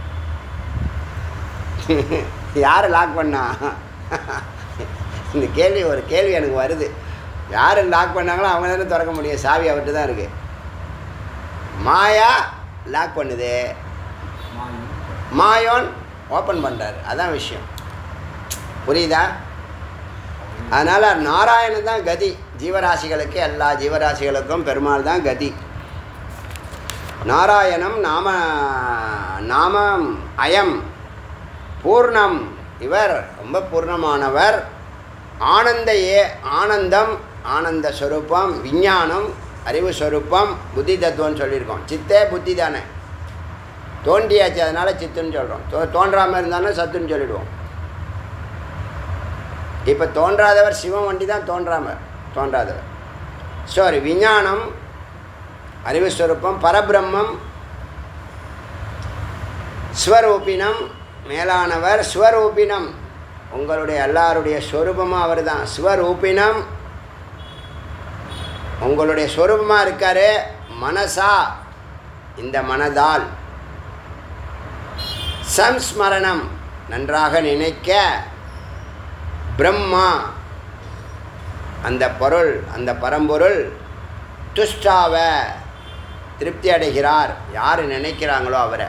A: யார் லாக் பண்ணா இந்த கேள்வி ஒரு கேள்வி எனக்கு வருது யார் லாக் பண்ணாங்களோ அவங்க தானே திறக்க முடியும் சாவி அவர்கிட்ட தான் இருக்குது மாயா லாக் பண்ணுது மாயோன் ஓப்பன் பண்ணுறாரு அதான் விஷயம் புரியுதா அதனால் நாராயணன் தான் கதி ஜீவராசிகளுக்கு எல்லா ஜீவராசிகளுக்கும் பெருமாள் தான் கதி நாராயணம் நாம நாமம் அயம் பூர்ணம் இவர் ரொம்ப பூர்ணமானவர் ஆனந்த ஏ ஆனந்தம் ஆனந்த ஸ்வரூபம் விஞ்ஞானம் அறிவு ஸ்வரூபம் புத்தி தத்துவம்னு சொல்லியிருக்கோம் சித்தே புத்தி தானே தோன்றியாச்சு அதனால் சித்துன்னு சொல்கிறோம் தோ தோன்றாமல் இருந்தாலும் சத்துன்னு சொல்லிடுவோம் இப்போ தோன்றாதவர் சிவம் வண்டி தான் தோன்றாமல் தோன்றாதவர் சாரி விஞ்ஞானம் அறிவு ஸ்வரூபம் பரபிரம்மம் ஸ்வரூபினம் மேலானவர் ஸ்வரூபினம் உங்களுடைய எல்லாருடைய ஸ்வரூபமும் அவர் தான் ஸ்வரூபினம் உங்களுடைய ஸ்வரூபமாக இருக்காரு மனசா இந்த மனதால் சம்ஸ்மரணம் நன்றாக நினைக்க பிரம்மா அந்த பொருள் அந்த பரம்பொருள் துஷ்டாவ திருப்தி அடைகிறார் யார் நினைக்கிறாங்களோ அவரை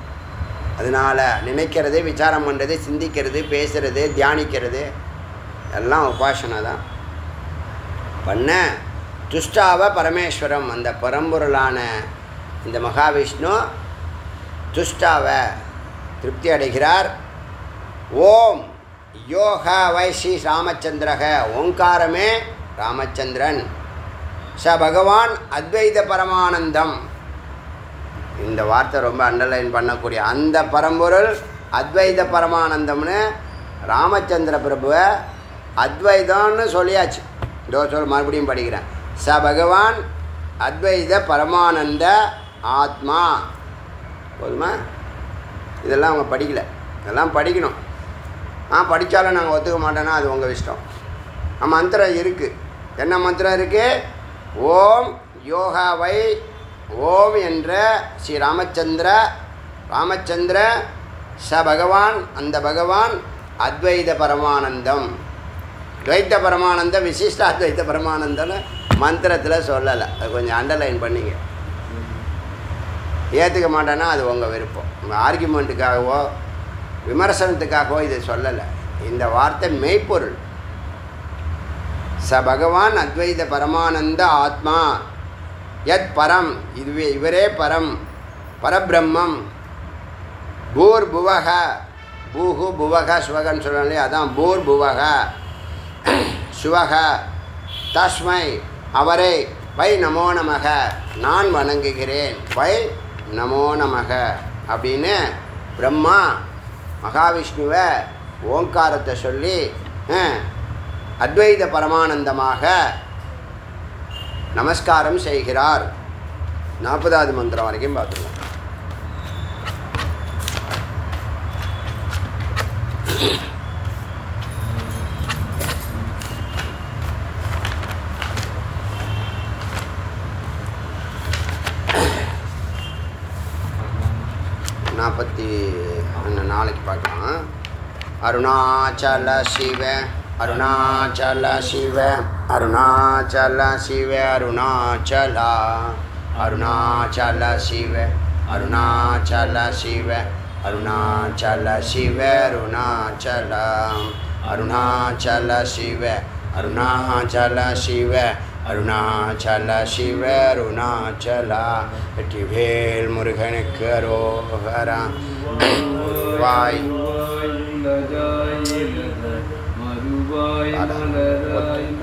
A: அதனால் நினைக்கிறது விசாரம் பண்ணுறது சிந்திக்கிறது பேசுகிறது தியானிக்கிறது எல்லாம் உபாசனை தான் பண்ண துஷ்டாவ பரமேஸ்வரம் அந்த பரம்பொருளான இந்த மகாவிஷ்ணு துஷ்டாவ திருப்தி அடைகிறார் ஓம் யோக வைசி ராமச்சந்திரக ஓங்காரமே ராமச்சந்திரன் ச பகவான் அத்வைத பரமானந்தம் இந்த வார்த்தை ரொம்ப அண்டர்லைன் பண்ணக்கூடிய அந்த பரம்பொருள் அத்வைத பரமானந்தம்னு ராமச்சந்திர பிரபுவை அத்வைதம்னு சொல்லியாச்சு இதோ சொல் மறுபடியும் படிக்கிறேன் ச பகவான் அத்வைத பரமானந்த ஆத்மா போதுமா இதெல்லாம் அவங்க படிக்கல இதெல்லாம் படிக்கணும் ஆ படித்தாலும் நாங்கள் ஒத்துக்க மாட்டோன்னா அது உங்கள் இஷ்டம் ஆ மந்திரம் இருக்குது என்ன மந்திரம் இருக்குது ஓம் யோகாவை ஓம் என்ற ஸ்ரீ ராமச்சந்திர ராமச்சந்திர ச பகவான் அந்த பகவான் அத்வைத பரமானந்தம் துவைத்த பரமானந்தம் விசிஷ்ட அத்வைத்த பரமானந்தம்னு மந்திரத்தில் சொல்லலை அது கொஞ்சம் அண்டர்லைன் பண்ணிங்க ஏற்றுக்க மாட்டேன்னா அது உங்கள் விருப்பம் உங்கள் ஆர்கியூமெண்ட்டுக்காகவோ விமர்சனத்துக்காகவோ இதை சொல்லலை இந்த வார்த்தை மெய்ப்பொருள் ச பகவான் அத்வைத பரமானந்த ஆத்மா யத் பரம் இதுவே இவரே பரம் பரபிரம்மம் பூர் புவக பூஹு புவக சுவகன்னு சொல்லலையே அதான் பூர் புவக சுவக தஸ்மை அவரை வை நமோ நமக நான் வணங்குகிறேன் வை நமோ நமக அப்படின்னு பிரம்மா மகாவிஷ்ணுவை ஓங்காரத்தை சொல்லி அஹ், அத்வைத பரமானந்தமாக நமஸ்காரம் செய்கிறார் நாற்பதாவது மந்திரம் வரைக்கும் பார்த்துருவோம் நாற்பத்தி நாளைக்கு பார்க்கலாம் அருணாச்சல சிவ அருணாச்சல சிவ அருணாச்சல சிவ அருணாச்சலா அருணாச்சல சிவ அருணாச்சல சிவ அருணாச்சல சிவ அருணாச்சல அருணாச்சல சிவ அருணாச்சல சிவ அருணாச்சல சிவ அருணாச்சலா வெற்றிவேல் முருகனுக்கு அரோகரா வாய்
B: மறுவாய் மலராய்